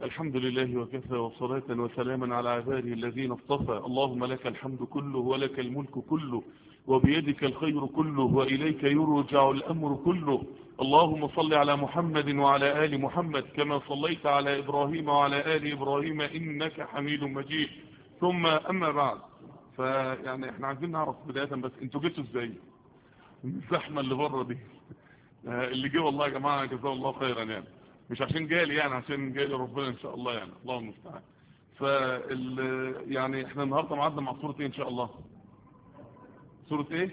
الحمد لله وكفى وصلاة وسلاما على عباده الذين اصطفى اللهم لك الحمد كله ولك الملك كله وبيدك الخير كله وإليك يرجع الأمر كله اللهم صل على محمد وعلى آل محمد كما صليت على إبراهيم وعلى آل إبراهيم إنك حميد مجيد ثم أما بعد فيعني احنا عايزين نعرف بداية بس انتوا جيتوا ازاي من الزحمة اللي بره دي اللي جه والله يا جماعة جزاه الله خيرا يعني مش عشان جالي يعني عشان جالي ربنا ان شاء الله يعني الله المستعان فال يعني احنا النهارده معادنا مع سوره ايه ان شاء الله سوره ايه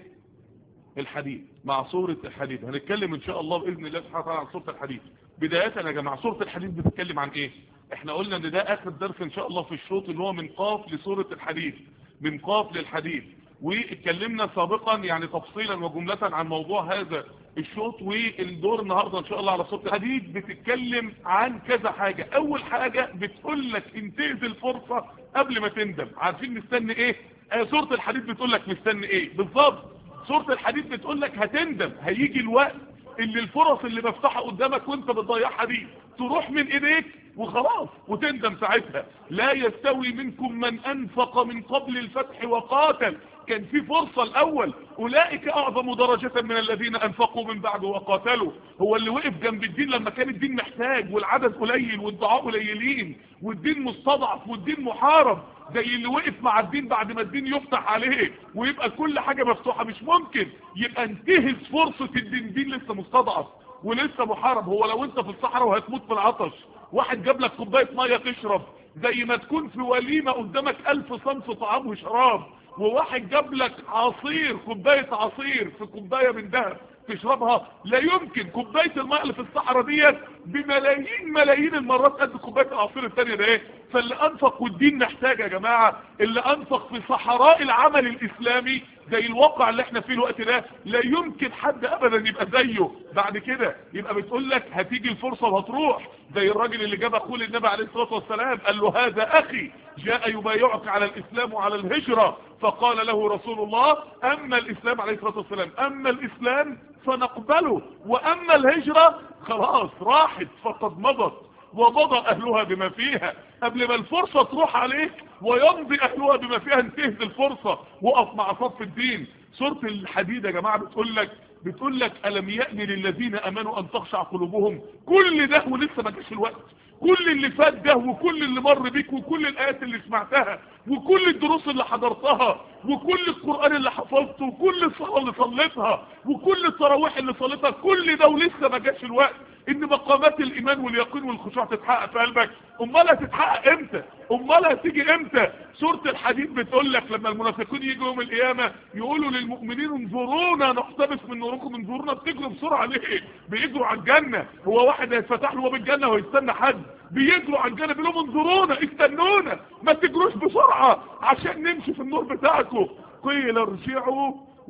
الحديد مع سوره الحديد هنتكلم ان شاء الله باذن الله سبحانه وتعالى عن سوره الحديد بدايه يا جماعه سوره الحديد بتتكلم عن ايه احنا قلنا ان ده اخر درس ان شاء الله في الشوط اللي هو من قاف لسوره الحديد من قاف للحديد واتكلمنا سابقا يعني تفصيلا وجملة عن موضوع هذا الشوط والدور النهاردة ان شاء الله على صوت الحديد بتتكلم عن كذا حاجة اول حاجة بتقول لك انتهز الفرصة قبل ما تندم عارفين مستني ايه آه سورة الحديد بتقول لك مستني ايه بالظبط سورة الحديد بتقول لك هتندم هيجي الوقت اللي الفرص اللي مفتوحة قدامك وانت بتضيعها دي تروح من ايديك وخلاص وتندم ساعتها لا يستوي منكم من انفق من قبل الفتح وقاتل كان في فرصة الاول اولئك اعظم درجة من الذين انفقوا من بعد وقاتلوا هو اللي وقف جنب الدين لما كان الدين محتاج والعدد قليل والدعاء قليلين والدين مستضعف والدين محارب زي اللي وقف مع الدين بعد ما الدين يفتح عليه ويبقى كل حاجة مفتوحة مش ممكن يبقى انتهز فرصة الدين دين لسه مستضعف ولسه محارب هو لو انت في الصحراء وهتموت من العطش واحد جاب لك كوبايه ميه تشرب زي ما تكون في وليمه قدامك ألف صنف طعام وشراب وواحد جاب لك عصير كوبايه عصير في كوبايه من ذهب تشربها لا يمكن كوبايه الماء اللي في الصحراء ديت بملايين ملايين المرات قد كوبايه العصير الثانيه ده ايه فاللي انفق والدين محتاج يا جماعه اللي انفق في صحراء العمل الاسلامي زي الواقع اللي احنا فيه الوقت ده لا يمكن حد ابدا يبقى زيه بعد كده يبقى بتقول لك هتيجي الفرصه وهتروح زي الراجل اللي جاب اخوه للنبي عليه الصلاه والسلام قال له هذا اخي جاء يبايعك على الاسلام وعلى الهجره فقال له رسول الله اما الاسلام عليه الصلاه والسلام اما الاسلام فنقبله واما الهجره خلاص راحت فقد مضت ومضى اهلها بما فيها قبل ما الفرصة تروح عليك ويمضي اهلها بما فيها انتهز الفرصة وقف مع صف الدين سورة الحديد يا جماعة بتقول لك بتقول لك ألم يأن للذين أمنوا أن تخشع قلوبهم كل ده ولسه ما جاش الوقت كل اللي فات ده وكل اللي مر بيك وكل الآيات اللي سمعتها وكل الدروس اللي حضرتها وكل القرآن اللي حفظته وكل الصلاة اللي صليتها وكل التراويح اللي صليتها كل ده ولسه ما جاش الوقت ان مقامات الايمان واليقين والخشوع تتحقق في قلبك امال هتتحقق امتى امال هتيجي امتى سورة الحديد بتقول لك لما المنافقين يجوا يوم القيامة يقولوا للمؤمنين انظرونا نقتبس من نوركم انظرونا بتجروا بسرعة ليه بيجروا على الجنة هو واحد هيتفتح له باب الجنة ويستنى حد بيجروا على الجنة بيقولوا انظرونا استنونا ما تجروش بسرعة عشان نمشي في النور بتاعكم قيل ارجعوا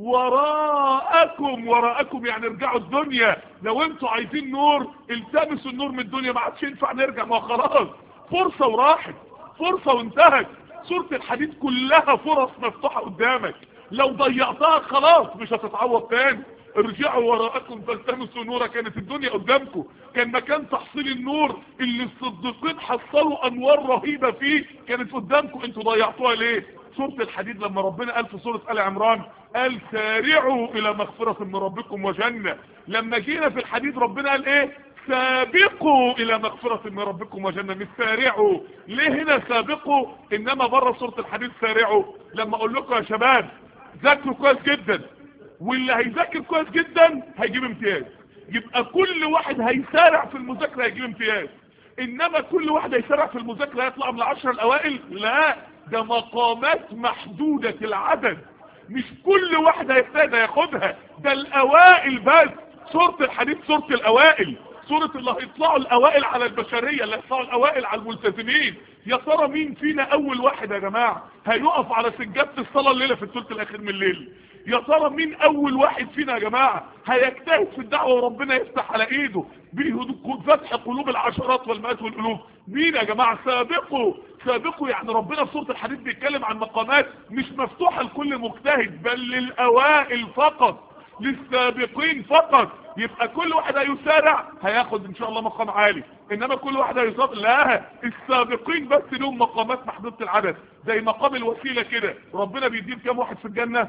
وراءكم وراءكم يعني ارجعوا الدنيا لو انتوا عايزين نور التمسوا النور من الدنيا ما عادش ينفع نرجع ما خلاص فرصة وراحت فرصة وانتهت سورة الحديد كلها فرص مفتوحة قدامك لو ضيعتها خلاص مش هتتعوض تاني ارجعوا وراءكم فالتمسوا نورا كانت الدنيا قدامكم كان مكان تحصيل النور اللي الصديقين حصلوا انوار رهيبة فيه كانت قدامكم انتوا ضيعتوها ليه سورة الحديد لما ربنا قال في سورة آل عمران قال سارعوا الى مغفرة من ربكم وجنة لما جينا في الحديد ربنا قال ايه سابقوا الى مغفرة من ربكم وجنة مش سارعوا ليه هنا سابقوا انما بره سورة الحديد سارعوا لما اقول لكم يا شباب ذاكروا كويس جدا واللي هيذاكر كويس جدا هيجيب امتياز يبقى كل واحد هيسارع في المذاكرة هيجيب امتياز انما كل واحد هيسارع في المذاكرة هيطلع من العشرة الاوائل لا ده مقامات محدودة العدد مش كل واحد هيحتاج ياخدها ده الاوائل بس سورة الحديث سورة الاوائل سورة اللي هيطلعوا الاوائل على البشرية اللي هيطلعوا الاوائل على الملتزمين يا ترى مين فينا اول واحد يا جماعة هيقف على سجادة الصلاة الليلة في الثلث الاخير من الليل يا ترى مين اول واحد فينا يا جماعة هيجتهد في الدعوة وربنا يفتح على ايده بفتح قلوب العشرات والمئات والالوف مين يا جماعة سابقوا سابقوا يعني ربنا في سورة الحديث بيتكلم عن مقامات مش مفتوحة لكل مجتهد بل للاوائل فقط للسابقين فقط يبقى كل واحد هيسارع هياخد ان شاء الله مقام عالي انما كل واحد هيصاب لا السابقين بس لهم مقامات محدودة العدد زي مقام الوسيلة كده ربنا بيديم كام واحد في الجنة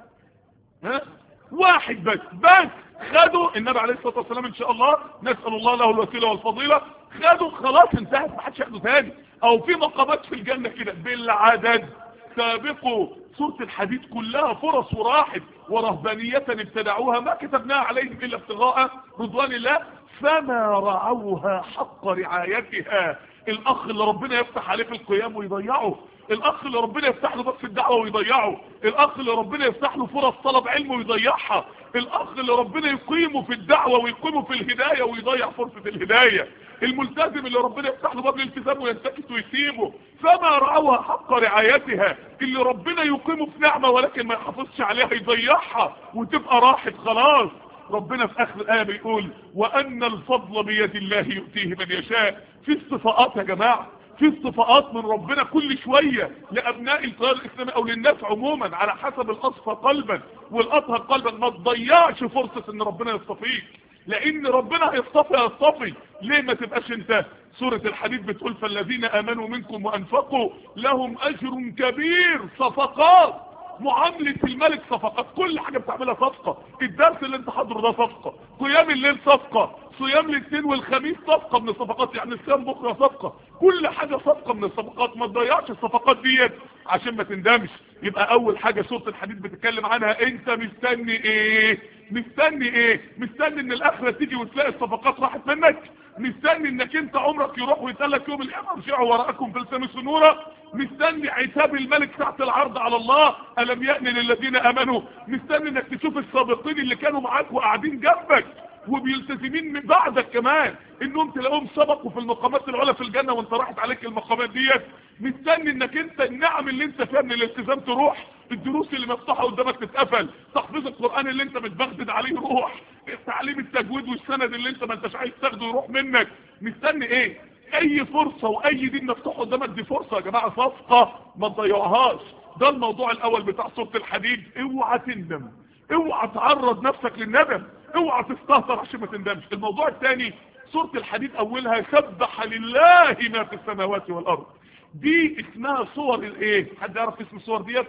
ها واحد بس بس خدوا النبي عليه الصلاة والسلام ان شاء الله نسأل الله له الوسيلة والفضيلة خدوا خلاص انتهت ما حدش ياخده تاني او في مقامات في الجنة كده بالعدد سابقوا سورة الحديد كلها فرص وراحت ورهبانية ابتدعوها ما كتبناها عليهم الا ابتغاء رضوان الله فما رعوها حق رعايتها الاخ اللي ربنا يفتح عليه في القيام ويضيعه الاخ اللي ربنا يفتح له باب في الدعوه ويضيعه الاخ اللي ربنا يفتح له فرص طلب علم ويضيعها الاخ اللي ربنا يقيمه في الدعوه ويقيمه في الهدايه ويضيع فرصه الهدايه الملتزم اللي ربنا يفتح له باب الالتزام وينتكس ويسيبه فما رعوها حق رعايتها اللي ربنا يقيمه في نعمه ولكن ما يحافظش عليها يضيعها وتبقى راحت خلاص ربنا في اخر الايه بيقول وان الفضل بيد الله يؤتيه من يشاء في استفاءات يا جماعه في استفاءات من ربنا كل شوية لأبناء التيار الإسلامي أو للناس عموما على حسب الأصفى قلبا والأطهر قلبا ما تضيعش فرصة ان ربنا يصطفيك لأن ربنا هيصطفي هيصطفي ليه ما تبقاش انت سورة الحديد بتقول فالذين آمنوا منكم وأنفقوا لهم أجر كبير صفقات معاملة الملك صفقات كل حاجة بتعملها صفقة الدرس اللي انت حاضره ده صفقة قيام الليل صفقة صيام الاثنين والخميس صفقة من الصفقات يعني الصيام بكرة صفقة كل حاجة صفقة من الصفقات ما تضيعش الصفقات ديت عشان ما تندمش يبقى اول حاجة سورة الحديد بتتكلم عنها انت مستني ايه مستني ايه مستني ان الاخرة تيجي وتلاقي الصفقات راحت منك مستني انك انت عمرك يروح ويتقال لك يوم القيامه ارجعوا وراءكم فالتمسوا نورا مستني عتاب الملك تحت العرض على الله الم يأن للذين امنوا مستني انك تشوف السابقين اللي كانوا معاك وقاعدين جنبك وبيلتزمين من بعدك كمان انهم تلاقوهم سبقوا في المقامات العلى في الجنة وانت راحت عليك المقامات ديت مستني انك انت النعم اللي انت فيها من الالتزام تروح الدروس اللي مفتوحه قدامك تتقفل تحفيظ القران اللي انت متبغدد عليه يروح تعليم التجويد والسند اللي انت ما انتش عايز تاخده يروح منك مستني ايه اي فرصه واي دين مفتوح قدامك دي فرصه يا جماعه صفقه ما تضيعوهاش ده الموضوع الاول بتاع سوره الحديد اوعى تندم اوعى تعرض نفسك للندم اوعى تستهتر عشان ما تندمش الموضوع الثاني سورة الحديد اولها سبح لله ما في السماوات والارض دي اسمها صور الايه حد يعرف اسم الصور ديت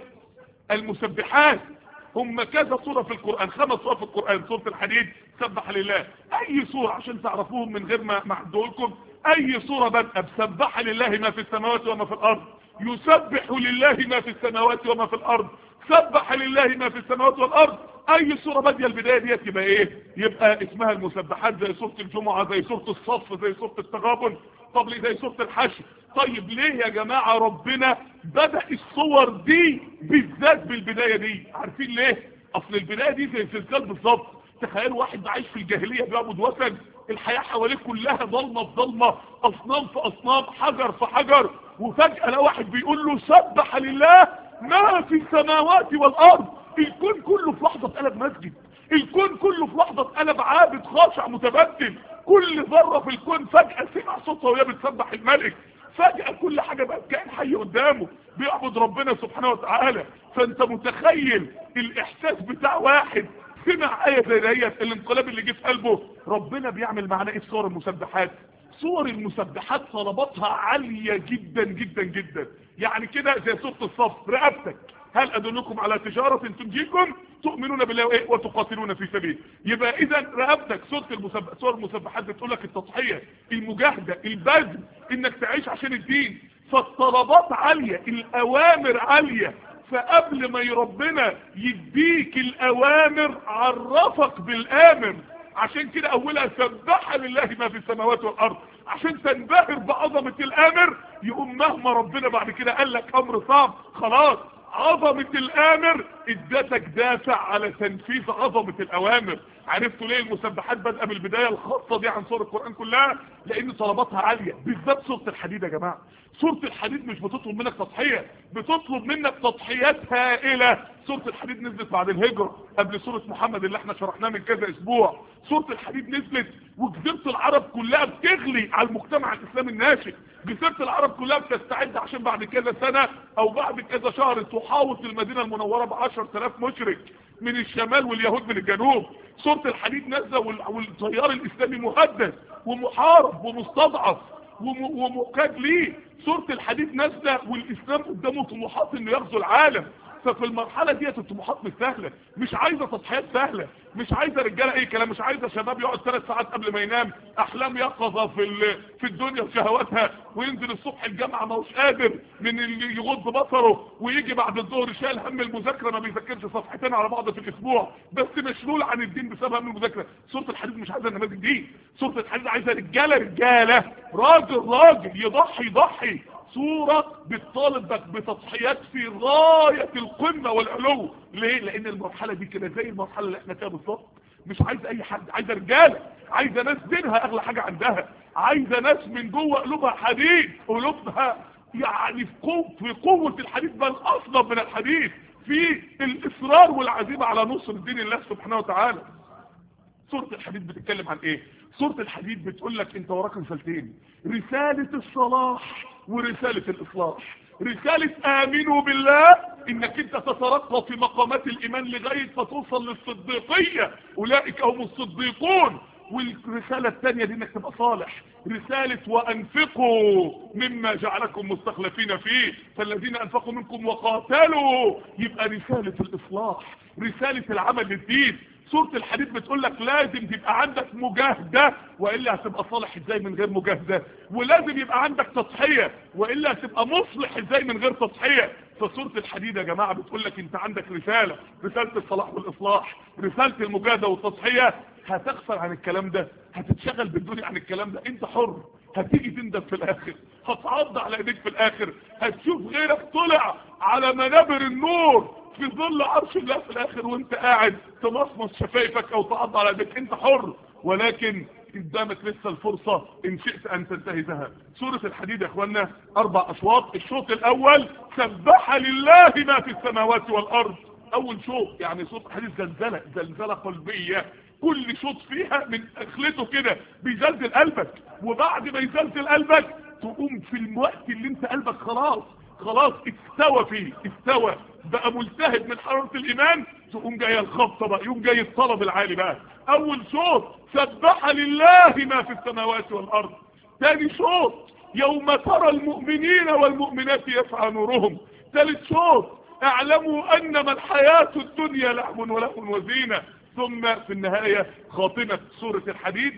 المسبحات هم كذا صورة في القرآن خمس صور في القرآن سورة الحديد سبح لله اي صورة عشان تعرفوهم من غير ما احدو لكم اي صورة بدأ بسبح لله ما في السماوات وما في الارض يسبح لله ما في السماوات وما في الارض سبح لله ما في السماوات والارض اي صورة بادية البداية ديت يبقى ايه يبقى اسمها المسبحات زي سورة الجمعة زي سورة الصف زي سورة التغابن طب ليه زي سورة الحشر طيب ليه يا جماعة ربنا بدأ الصور دي بالذات بالبداية دي عارفين ليه اصل البداية دي زي الزلزال بالظبط تخيل واحد عايش في الجاهلية بيعبد وثن الحياة حواليه كلها ضلمة في ضلمة اصنام في اصنام حجر في حجر وفجأة لا واحد بيقول له سبح لله ما في السماوات والارض الكون كله في لحظة قلب مسجد الكون كله في لحظة قلب عابد خاشع متبدل كل ذرة في الكون فجأة سمع صوتها وهي بتسبح الملك فجأة كل حاجة بقت كائن حي قدامه بيعبد ربنا سبحانه وتعالى فانت متخيل الاحساس بتاع واحد سمع آية زي ديت الانقلاب اللي جه في قلبه ربنا بيعمل معانا ايه في صور المسبحات صور المسبحات طلباتها عالية جدا جدا جدا يعني كده زي سورة الصف رقبتك هل ادلكم على تجارة تنجيكم تؤمنون بالله وايه وتقاتلون في سبيل يبقى اذا رقبتك سورة المسبح صور المسبحات بتقول لك التضحية المجاهدة البذل انك تعيش عشان الدين فالطلبات عالية الاوامر عالية فقبل ما ربنا يديك الاوامر عرفك بالامر عشان كده اولها سبح لله ما في السماوات والارض عشان تنبهر بعظمة الامر يقوم مهما ربنا بعد كده قال لك امر صعب خلاص عظمة الامر ادتك دافع على تنفيذ عظمة الاوامر عرفتوا ليه المسبحات بدأ من البداية الخاصة دي عن سورة القرآن كلها لان طلباتها عالية بالذات سورة الحديد يا جماعة سورة الحديد مش بتطلب منك تضحية بتطلب منك تضحيات هائلة سورة الحديد نزلت بعد الهجرة قبل سورة محمد اللي احنا شرحناها من كذا اسبوع سورة الحديد نزلت وجزيرة العرب كلها بتغلي على المجتمع الاسلامي الناشئ جزيرة العرب كلها بتستعد عشان بعد كذا سنة او بعد كذا شهر تحاوط المدينة المنورة ب 10000 مشرك من الشمال واليهود من الجنوب سورة الحديد نازلة وال- والتيار الاسلامي مهدد ومحارب ومستضعف وم- ومقاد ليه سورة الحديد نازلة والاسلام قدامه طموحات انه يغزو العالم ففي المرحلة ديت الطموحات مش سهلة مش عايزة تضحيات سهلة مش عايزة رجالة اي كلام مش عايزة شباب يقعد ثلاث ساعات قبل ما ينام احلام يقظة في ال- في الدنيا وشهواتها وينزل الصبح الجامعة ما هوش قادر من اللي يغض بصره ويجي بعد الظهر شايل هم المذاكرة ما بيذاكرش صفحتين على بعض في الاسبوع بس مشلول عن الدين بسبب هم المذاكرة سورة الحديد مش عايزة النماذج دي سورة الحديد عايزة رجالة رجالة راجل راجل يضحي يضحي صورة بتطالبك بتضحيات في غاية القمة والعلو ليه؟ لان المرحلة دي كده زي المرحلة اللي احنا فيها بالظبط مش عايزة اي حد عايزة رجالة عايزة ناس دينها اغلى حاجة عندها عايزة ناس من جوه قلوبها حديد قلوبها يعني في قوة, في قوة الحديد بل اصلا من الحديد في الاصرار والعزيمة على نصر دين الله سبحانه وتعالى سورة الحديد بتتكلم عن ايه سورة الحديد بتقول لك انت وراك رسالتين رسالة الصلاح ورسالة الاصلاح رسالة امنوا بالله انك انت تترقى في مقامات الايمان لغاية فتوصل للصديقية اولئك هم الصديقون والرسالة الثانية دي انك تبقى صالح رسالة وانفقوا مما جعلكم مستخلفين فيه فالذين انفقوا منكم وقاتلوا يبقى رسالة الاصلاح رسالة العمل للدين سورة الحديد بتقول لك لازم تبقى عندك مجاهدة وإلا هتبقى صالح ازاي من غير مجاهدة ولازم يبقى عندك تضحية وإلا هتبقى مصلح ازاي من غير تضحية فسورة الحديد يا جماعة بتقول لك انت عندك رسالة رسالة الصلاح والإصلاح رسالة المجاهدة والتضحية هتغفل عن الكلام ده هتتشغل بالدنيا عن الكلام ده انت حر هتيجي تندم في الاخر هتعض على ايديك في الاخر هتشوف غيرك طلع على منابر النور في ظل عرش الله في الاخر وانت قاعد تمصمص شفايفك او تعض على ايديك انت حر ولكن قدامك لسه الفرصة ان شئت ان تنتهزها سورة الحديد يا اخوانا اربع اشواط الشوط الاول سبح لله ما في السماوات والارض اول شوط يعني صوت حديث زلزلة زلزلة قلبية كل شوط فيها من اخلته كده بيزلزل قلبك وبعد ما يزلزل قلبك تقوم في الوقت اللي انت قلبك خلاص خلاص استوى فيه استوى بقى ملتهب من حرارة الايمان تقوم جاي الخبطة بقى يقوم جاي الطلب العالي بقى اول شوط سبح لله ما في السماوات والارض تاني شوط يوم ترى المؤمنين والمؤمنات يسعى نورهم ثالث شوط اعلموا انما الحياة الدنيا لعب ولهو وزينة ثم في النهاية خاتمة سورة الحديد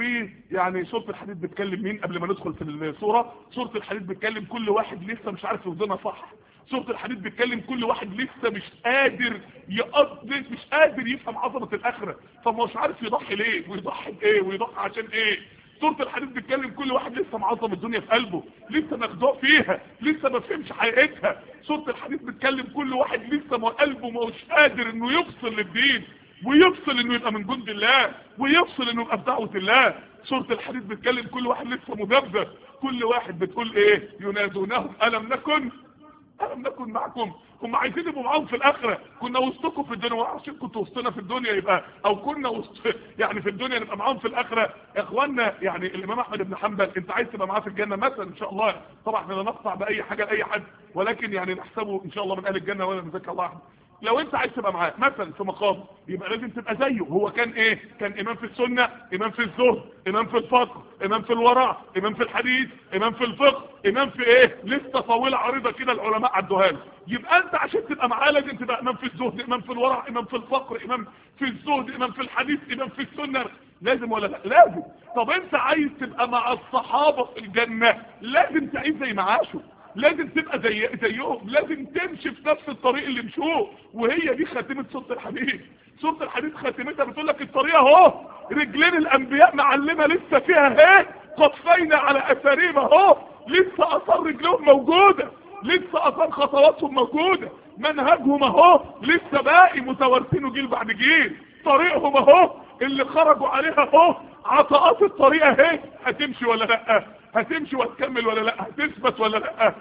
ويعني سورة الحديد بتكلم مين قبل ما ندخل في السورة سورة الحديد بتكلم كل واحد لسه مش عارف يوزنها صح سورة الحديد بتكلم كل واحد لسه مش قادر يقضي مش قادر يفهم عظمة الاخرة فما مش عارف يضحي ليه ويضحي بايه ويضحي عشان ايه سورة الحديد بتكلم كل واحد لسه معظم الدنيا في قلبه لسه مخدوع فيها لسه ما فهمش حقيقتها سورة الحديد بتكلم كل واحد لسه ما قلبه ما هوش قادر انه يفصل للدين ويفصل انه يبقى من جند الله ويفصل انه يبقى في دعوة الله سورة الحديد بتكلم كل واحد لسه مذبذب كل واحد بتقول ايه ينادونهم الم نكن الم نكن معكم هم عايزين يبقوا معاهم في الاخره كنا وسطكم في الدنيا وعشان كنتوا وسطنا في الدنيا يبقى او كنا وسط يعني في الدنيا نبقى معاهم في الاخره يا اخوانا يعني الامام احمد بن حنبل انت عايز تبقى معاه في الجنه مثلا ان شاء الله طبعا احنا لا نقطع باي حاجه لاي حد ولكن يعني نحسبه ان شاء الله من اهل الجنه ولا نزكى الله احد لو انت عايز تبقى معاه مثلا في مقام يبقى لازم تبقى زيه هو كان ايه كان امام في السنة امام في الزهد امام في الفقه امام في الورع امام في الحديث امام في الفقه امام في ايه لسه طويلة عريضة كده العلماء عدوها له يبقى انت عشان تبقى معاه لازم تبقى امام في الزهد امام في الورع امام في الفقر امام في الزهد امام في الحديث امام في السنة لازم ولا لا لازم طب انت عايز تبقى مع الصحابة في الجنة لازم تعيش زي معاشه لازم تبقى زي زيهم لازم تمشي في نفس الطريق اللي مشوه وهي دي خاتمة سورة الحديد سورة الحديد خاتمتها بتقول لك الطريق اهو رجلين الانبياء معلمة لسه فيها اهي قطفينا على اثاريم اهو لسه اثار رجلهم موجودة لسه اثار خطواتهم موجودة منهجهم اهو لسه باقي متوارثينه جيل بعد جيل طريقهم اهو اللي خرجوا عليها اهو عطاءات الطريق اهي هتمشي ولا لا هتمشي وتكمل ولا لا هتثبت ولا لا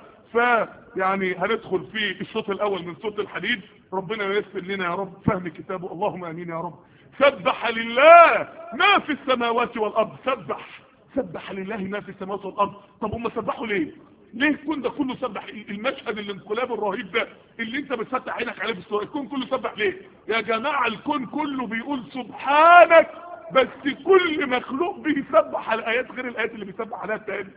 فيعني هندخل في الشوط الاول من صوت الحديد ربنا ييسر لنا يا رب فهم كتابه اللهم امين يا رب سبح لله ما في السماوات والارض سبح سبح لله ما في السماوات والارض طب هم سبحوا ليه ليه الكون ده كله سبح المشهد الانقلاب الرهيب ده اللي انت بتفتح عينك عليه في الصورة الكون كله سبح ليه يا جماعة الكون كله بيقول سبحانك بس كل مخلوق بيسبح على الايات غير الايات اللي بيسبح عليها التاني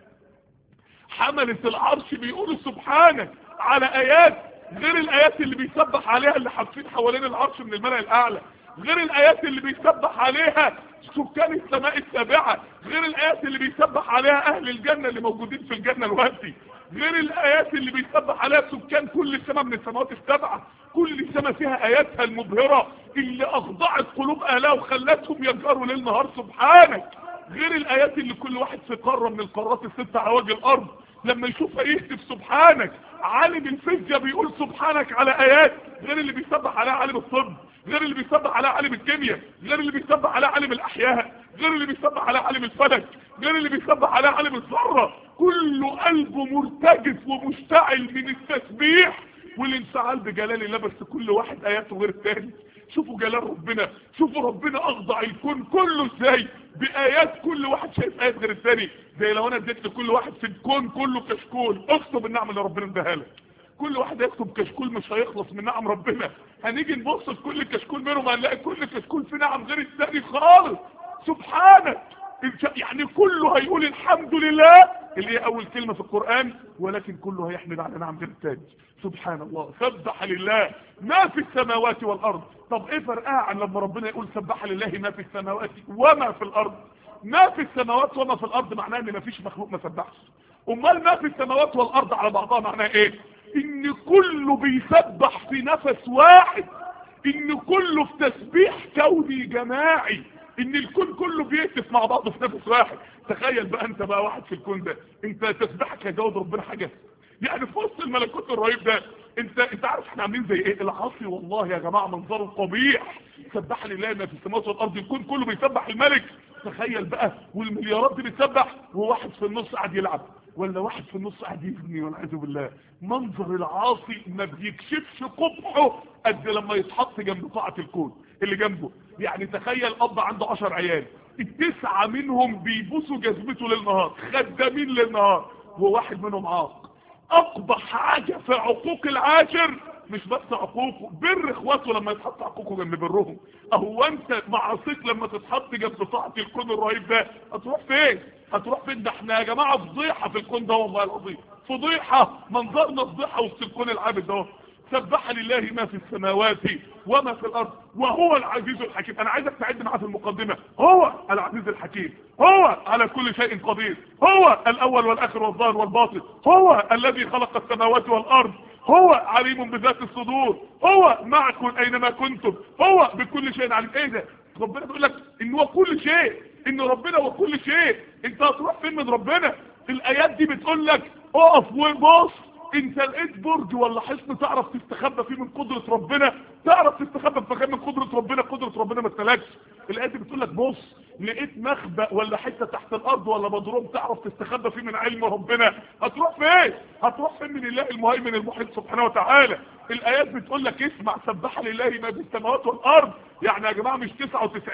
حملة العرش بيقولوا سبحانك على ايات غير الايات اللي بيسبح عليها اللي حاطين حوالين العرش من الملأ الاعلى غير الايات اللي بيسبح عليها سكان السماء السابعة غير الايات اللي بيسبح عليها اهل الجنة اللي موجودين في الجنة الوقتي غير الايات اللي بيسبح عليها سكان كل سماء من السماوات السبعة كل سماء فيها اياتها المبهرة اللي اخضعت قلوب اهلها وخلتهم يجاروا ليل نهار سبحانك غير الايات اللي كل واحد في قارة من القارات الستة على وجه الارض لما يشوفها يهتف سبحانك عالم الفيزياء بيقول سبحانك على ايات غير اللي بيسبح عليها عالم الطب غير اللي بيسبح عليها عالم الكيمياء غير اللي بيسبح عليها عالم الاحياء غير اللي بيسبح عليها عالم الفلك غير اللي بيسبح عليها عالم الذره كله قلبه مرتجف ومشتعل من التسبيح والانفعال بجلال الله بس كل واحد اياته غير التاني شوفوا جلال ربنا شوفوا ربنا اخضع الكون كله ازاي بايات كل واحد شايف ايات غير الثاني زي لو انا اديت لكل واحد في الكون كله كشكول اكتب النعم اللي ربنا اداها لك كل واحد يكتب كشكول مش هيخلص من نعم ربنا هنيجي نبص في كل كشكول منهم هنلاقي كل كشكول في نعم غير الثاني خالص سبحانك يعني كله هيقول الحمد لله اللي هي اول كلمة في القرآن ولكن كله هيحمد على نعم غير الثاني سبحان الله سبح لله ما في السماوات والارض طب ايه فرقها عن لما ربنا يقول سبح لله ما في السماوات وما في الارض ما في السماوات وما في الارض معناه ان ما فيش مخلوق ما سبحش امال ما في السماوات والارض على بعضها معناه ايه ان كله بيسبح في نفس واحد ان كله في تسبيح كوني جماعي ان الكون كله بيهتف مع بعضه في نفس واحد تخيل بقى انت بقى واحد في الكون ده انت تسبيحك هيجاوب ربنا حاجه يعني في وسط الملكوت الرهيب ده انت انت عارف احنا عاملين زي ايه العاصي والله يا جماعه منظره قبيح سبح لله ما في السماوات والارض الكون كله بيسبح الملك تخيل بقى والمليارات دي بتسبح وواحد في النص قاعد يلعب ولا واحد في النص قاعد يزني والعياذ بالله منظر العاصي ما بيكشفش قبحه قد لما يتحط جنب طاعه الكون اللي جنبه يعني تخيل اب عنده 10 عيال التسعه منهم بيبوسوا جزمته للنهار خدامين للنهار وواحد منهم عاق اقبح حاجة في عقوق العاشر مش بس عقوقه بر اخواته لما يتحط عقوقه جنب برهم اهو انت معصيك لما تتحط جنب طاعة الكون الرهيب ده هتروح فين هتروح فين ده احنا يا جماعة فضيحة في الكون ده والله العظيم فضيحة منظرنا فضيحة وسط الكون العابد ده سبح لله ما في السماوات وما في الارض وهو العزيز الحكيم انا عايزك تعد معاه في المقدمة هو العزيز الحكيم هو على كل شيء قدير هو الاول والاخر والظاهر والباطن هو الذي خلق السماوات والارض هو عليم بذات الصدور هو معكم اينما كنتم هو بكل شيء عليم ايه ده ربنا بيقول لك ان هو كل شيء ان ربنا هو كل شيء انت هتروح فين من ربنا الايات دي بتقول لك اقف وبص انت لقيت برج ولا حصن تعرف تستخبى فيه من قدرة ربنا تعرف تستخبى في مكان من قدرة ربنا قدرة ربنا ما تلاقش الايات دي بتقول لك بص لقيت مخبأ ولا حتة تحت الارض ولا مضروب تعرف تستخبى فيه من علم ربنا هتروح فين هتروح فين من الله المهيمن المحيط سبحانه وتعالى الايات بتقول لك اسمع سبح لله ما في السماوات والارض يعني يا جماعه مش 99%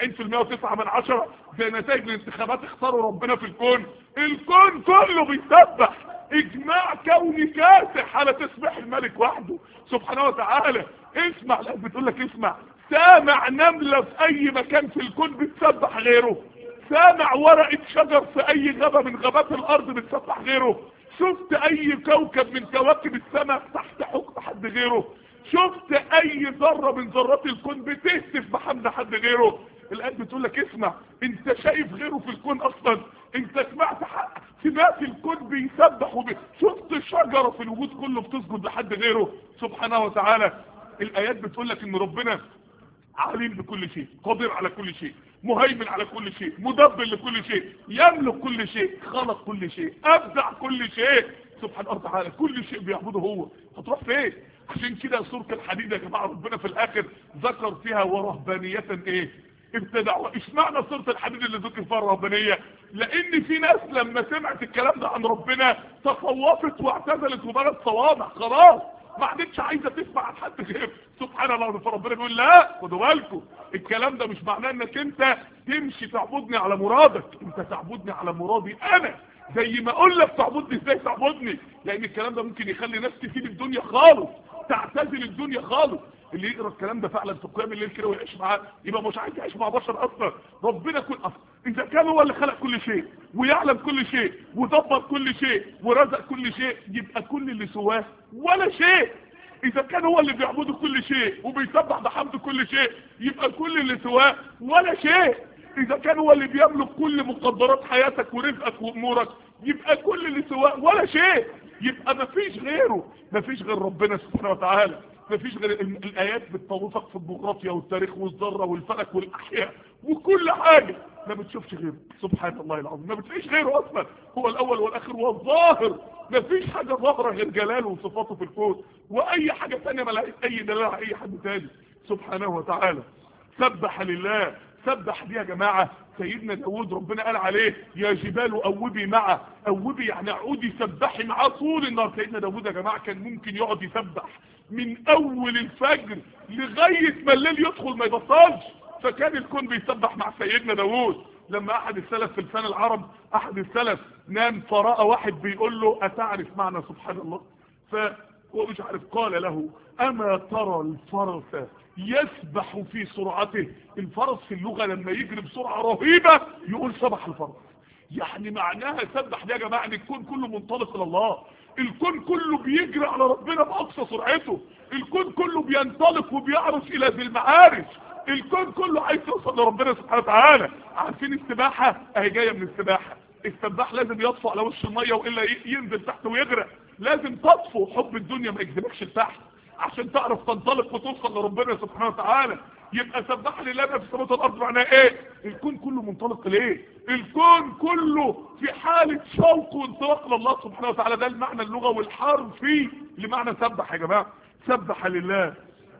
و9 من عشرة زي نتائج الانتخابات اختاروا ربنا في الكون الكون كله بيسبح اجماع كوني كاسح على تسبيح الملك وحده سبحانه وتعالى اسمع الآيات بتقول لك اسمع سامع نملة في اي مكان في الكون بتسبح غيره سامع ورقة شجر في اي غابة من غابات الارض بتسبح غيره شفت اي كوكب من كواكب السماء تحت حكم حد غيره شفت اي ذرة من ذرات الكون بتهتف بحمد حد غيره الآيات بتقول لك اسمع انت شايف غيره في الكون اصلا انت سمعت حق سمعت الكون بيسبح وبي... شفت شجرة في الوجود كله بتسجد لحد غيره سبحانه وتعالى الايات بتقول لك ان ربنا عليم بكل شيء قادر على كل شيء مهيمن على كل شيء مدبر لكل شيء يملك كل شيء خلق كل شيء ابدع كل شيء سبحانه وتعالى كل شيء بيعبده هو هتروح فين عشان كده سورة الحديد يا جماعة ربنا في الاخر ذكر فيها ورهبانية ايه ابتدعوا اشمعنى سورة الحديد اللي ذكر فيها الرهبانية لان في ناس لما سمعت الكلام ده عن ربنا تصوفت واعتزلت وبقت صوامع خلاص ما عادتش عايزه تسمع عن حد غير سبحان الله فربنا بيقول لا خدوا بالكم الكلام ده مش معناه انك انت تمشي تعبدني على مرادك انت تعبدني على مرادي انا زي ما اقول لك تعبدني ازاي تعبدني لان الكلام ده ممكن يخلي ناس تسيب الدنيا خالص تعتزل الدنيا خالص اللي يقرا الكلام ده فعلا في قيام الليل كده ويعيش معاه يبقى مش عايز يعيش مع بشر اصلا ربنا كل اصلا اذا كان هو اللي خلق كل شيء ويعلم كل شيء ودبر كل شيء ورزق كل شيء يبقى كل اللي سواه ولا شيء اذا كان هو اللي بيعبده كل شيء وبيسبح بحمد كل شيء يبقى كل اللي سواه ولا شيء اذا كان هو اللي بيملك كل مقدرات حياتك ورزقك وامورك يبقى كل اللي سواه ولا شيء يبقى مفيش غيره مفيش غير ربنا سبحانه وتعالى مفيش غير ال- الايات بتطوفك في الجغرافيا والتاريخ والذره والفلك والاحياء وكل حاجه ما بتشوفش غيره سبحان الله العظيم ما بتلاقيش غيره اصلا هو الاول والاخر والظاهر مفيش حاجه ظاهره غير جلاله وصفاته في الكون واي حاجه ثانيه ملهاش اي دلاله على اي حد تاني سبحانه وتعالى سبح لله سبح دي يا جماعة سيدنا داود ربنا قال عليه يا جبال أوبي معه أوبي يعني عودي سبحي معاه طول النهار سيدنا داود يا جماعة كان ممكن يقعد يسبح من أول الفجر لغاية ما الليل يدخل ما يبطلش فكان الكون بيسبح مع سيدنا داود لما أحد السلف في لسان العرب أحد السلف نام فرأى واحد بيقول له أتعرف معنى سبحان الله فهو مش عارف قال له أما ترى الفرس يسبح في سرعته الفرس في اللغة لما يجري بسرعة رهيبة يقول سبح الفرس يعني معناها سبح ده يا جماعة ان الكون كله منطلق الى الله الكون كله بيجري على ربنا باقصى سرعته الكون كله بينطلق وبيعرج الى ذي المعارج الكون كله عايز يوصل لربنا سبحانه وتعالى عارفين السباحة اهي جاية من السباحة السباح لازم يطفو على وش المية والا ي- ينزل تحت ويغرق لازم تطفو حب الدنيا ما يجذبكش لتحت عشان تعرف تنطلق وتوصل لربنا سبحانه وتعالى يبقى سبح لله ما في السماوات والارض معناه ايه الكون كله منطلق ليه الكون كله في حالة شوق وانطلاق لله سبحانه وتعالى ده المعنى اللغوي والحرفي لمعنى سبح يا جماعة سبح لله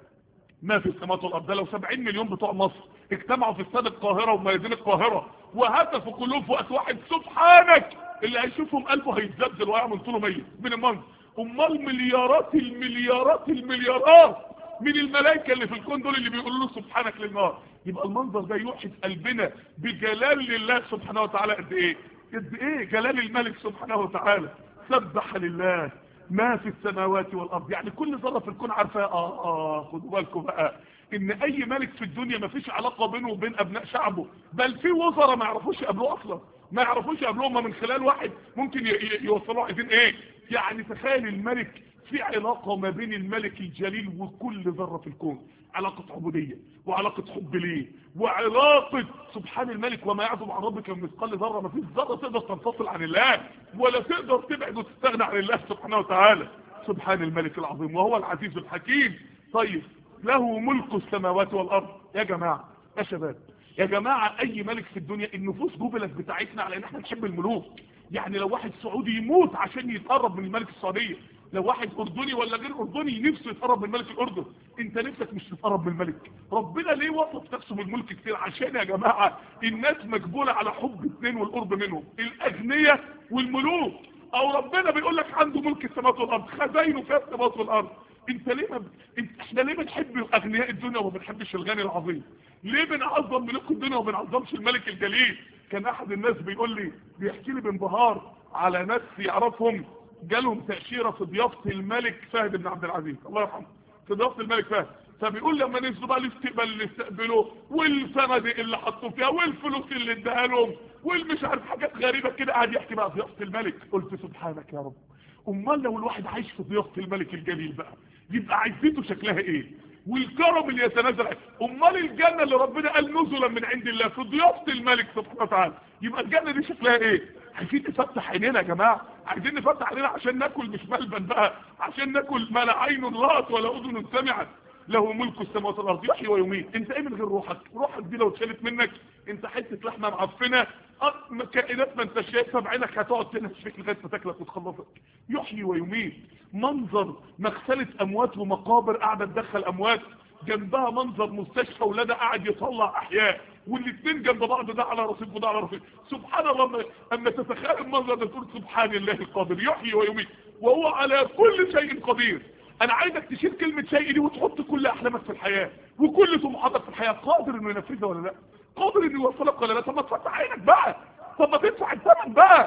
ما في السماوات والارض ده لو 70 مليون بتوع مصر اجتمعوا في استاد القاهره وميادين القاهره وهتفوا كلهم في وقت واحد سبحانك اللي هيشوفهم قلبه هيتزلزل ويعمل طوله 100 من المنظر امال مليارات المليارات المليارات من الملائكه اللي في الكون دول اللي بيقولوا له سبحانك للنار يبقى المنظر ده يوحي قلبنا بجلال الله سبحانه وتعالى قد ايه قد ايه جلال الملك سبحانه وتعالى سبح لله ما في السماوات والارض يعني كل ذره في الكون عارفاه اه اه خدوا بالكم بقى ان اي ملك في الدنيا ما فيش علاقه بينه وبين ابناء شعبه بل في وزراء ما يعرفوش يقابلوه اصلا ما يعرفوش يقابلوه هم من خلال واحد ممكن ي- ي- يوصلوا عايزين ايه يعني تخيل الملك في علاقه ما بين الملك الجليل وكل ذره في الكون علاقه عبوديه وعلاقه حب ليه وعلاقه سبحان الملك وما يعظم عن ربك من مثقال ذره ما فيش ذره تقدر تنفصل عن الله ولا تقدر تبعد وتستغنى عن الله سبحانه وتعالى سبحان الملك العظيم وهو العزيز الحكيم طيب له ملك السماوات والارض يا جماعه يا شباب يا جماعه اي ملك في الدنيا النفوس جبلت بتاعتنا على ان احنا نحب الملوك يعني لو واحد سعودي يموت عشان يتقرب من الملك السعوديه لو واحد اردني ولا غير اردني نفسه يتقرب من ملك الاردن انت نفسك مش تتقرب من الملك ربنا ليه وصف نفسه بالملك كتير عشان يا جماعه الناس مجبوله على حب اثنين والقرب منهم الاغنياء والملوك او ربنا بيقول لك عنده ملك السماوات والارض خزاينه فيها السماوات والارض انت ليه ما ب... انت احنا ليه بنحب اغنياء الدنيا وما بنحبش الغني العظيم ليه بنعظم ملوك الدنيا وما بنعظمش الملك الجليل كان احد الناس بيقول لي بيحكي لي بانبهار على ناس يعرفهم جالهم تأشيرة في ضيافة الملك فهد بن عبد العزيز الله يرحمه في ضيافة الملك فهد فبيقول لما نزلوا بقى الاستقبال اللي استقبلوه والفنادق اللي حطوا فيها والفلوس اللي اداها لهم والمش عارف حاجات غريبة كده قاعد يحكي بقى ضيافة الملك قلت سبحانك يا رب امال لو الواحد عايش في ضيافة الملك الجليل بقى يبقى عزته شكلها ايه والكرم اللي يتنازل عنه امال الجنه اللي ربنا قال نزلا من عند الله في ضيافه الملك سبحانه وتعالى يبقى الجنه دي شكلها ايه عايزين نفتح عينينا يا جماعه عايزين نفتح عينينا عشان ناكل مش ملبن بقى عشان ناكل ما لا عين رات ولا اذن سمعت له ملك السماوات والارض يحيي ويميت انت ايه من غير روحك روحك دي لو اتشالت منك انت حته لحمه معفنه أط- كائنات ما انت شايفها بعينك هتقعد تنهش فيك لغايه ما تاكلك وتخلصك يحيي ويميت منظر مغسله اموات ومقابر قاعده تدخل اموات جنبها منظر مستشفى ولادها قاعد يطلع احياء والاثنين جنب بعض ده على رصيف وده على رصيف سبحان الله اما- اما تتخيل المنظر ده تقول سبحان الله القادر يحيي ويميت وهو على كل شيء قدير انا عايزك تشيل كلمة شيء دي وتحط كل احلامك في الحياة وكل طموحاتك في الحياة قادر انه ينفذها ولا لا قادر انه يوصلك ولا لا طب ما تفتح عينك بقى طب ما تدفع الثمن بقى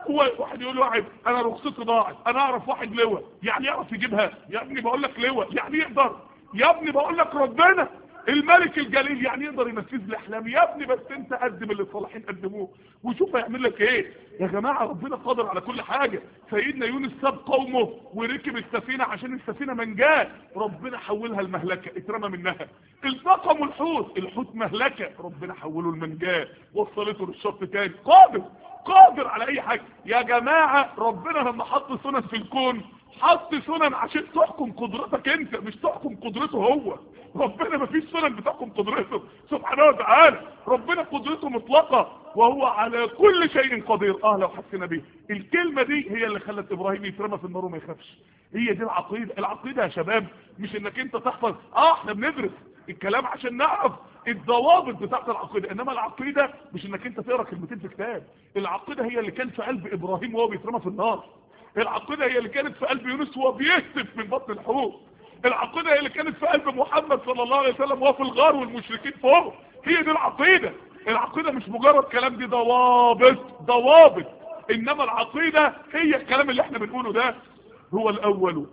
هو واحد يقول واحد انا رخصتي ضاعت انا اعرف واحد لواء يعني يعرف يجيبها يا ابني بقول لك لواء يعني يقدر يا ابني بقول لك ربنا الملك الجليل يعني يقدر ينفذ لي احلامي يا ابني بس انت قدم اللي الصالحين قدموه وشوف هيعمل لك ايه يا جماعه ربنا قادر على كل حاجه سيدنا يونس ساب قومه وركب السفينه عشان السفينه منجاه ربنا حولها المهلكه اترمى منها التقموا الحوت الحوت مهلكه ربنا حوله المنجاه وصلته للشط تاني قادر قادر على اي حاجه يا جماعه ربنا لما حط سنن في الكون حط سنن عشان تحكم قدرتك انت مش تحكم قدرته هو ربنا ما فيش سنن بتحكم قدرته سبحانه وتعالى ربنا قدرته مطلقة وهو على كل شيء قدير اه لو حسنا به الكلمة دي هي اللي خلت ابراهيم يترمى في النار وما يخافش هي دي العقيدة العقيدة يا شباب مش انك انت تحفظ اه احنا بندرس الكلام عشان نعرف الضوابط بتاعت العقيدة انما العقيدة مش انك انت تقرا كلمتين في كتاب العقيدة هي اللي كان في قلب ابراهيم وهو بيترمى في النار العقيدة هي اللي كانت في قلب يونس وهو بيهتف من بطن الحوت العقيدة هي اللي كانت في قلب محمد صلى الله عليه وسلم وهو في الغار والمشركين فوق هي دي العقيدة العقيدة مش مجرد كلام دي ضوابط ضوابط انما العقيدة هي الكلام اللي احنا بنقوله ده هو الاول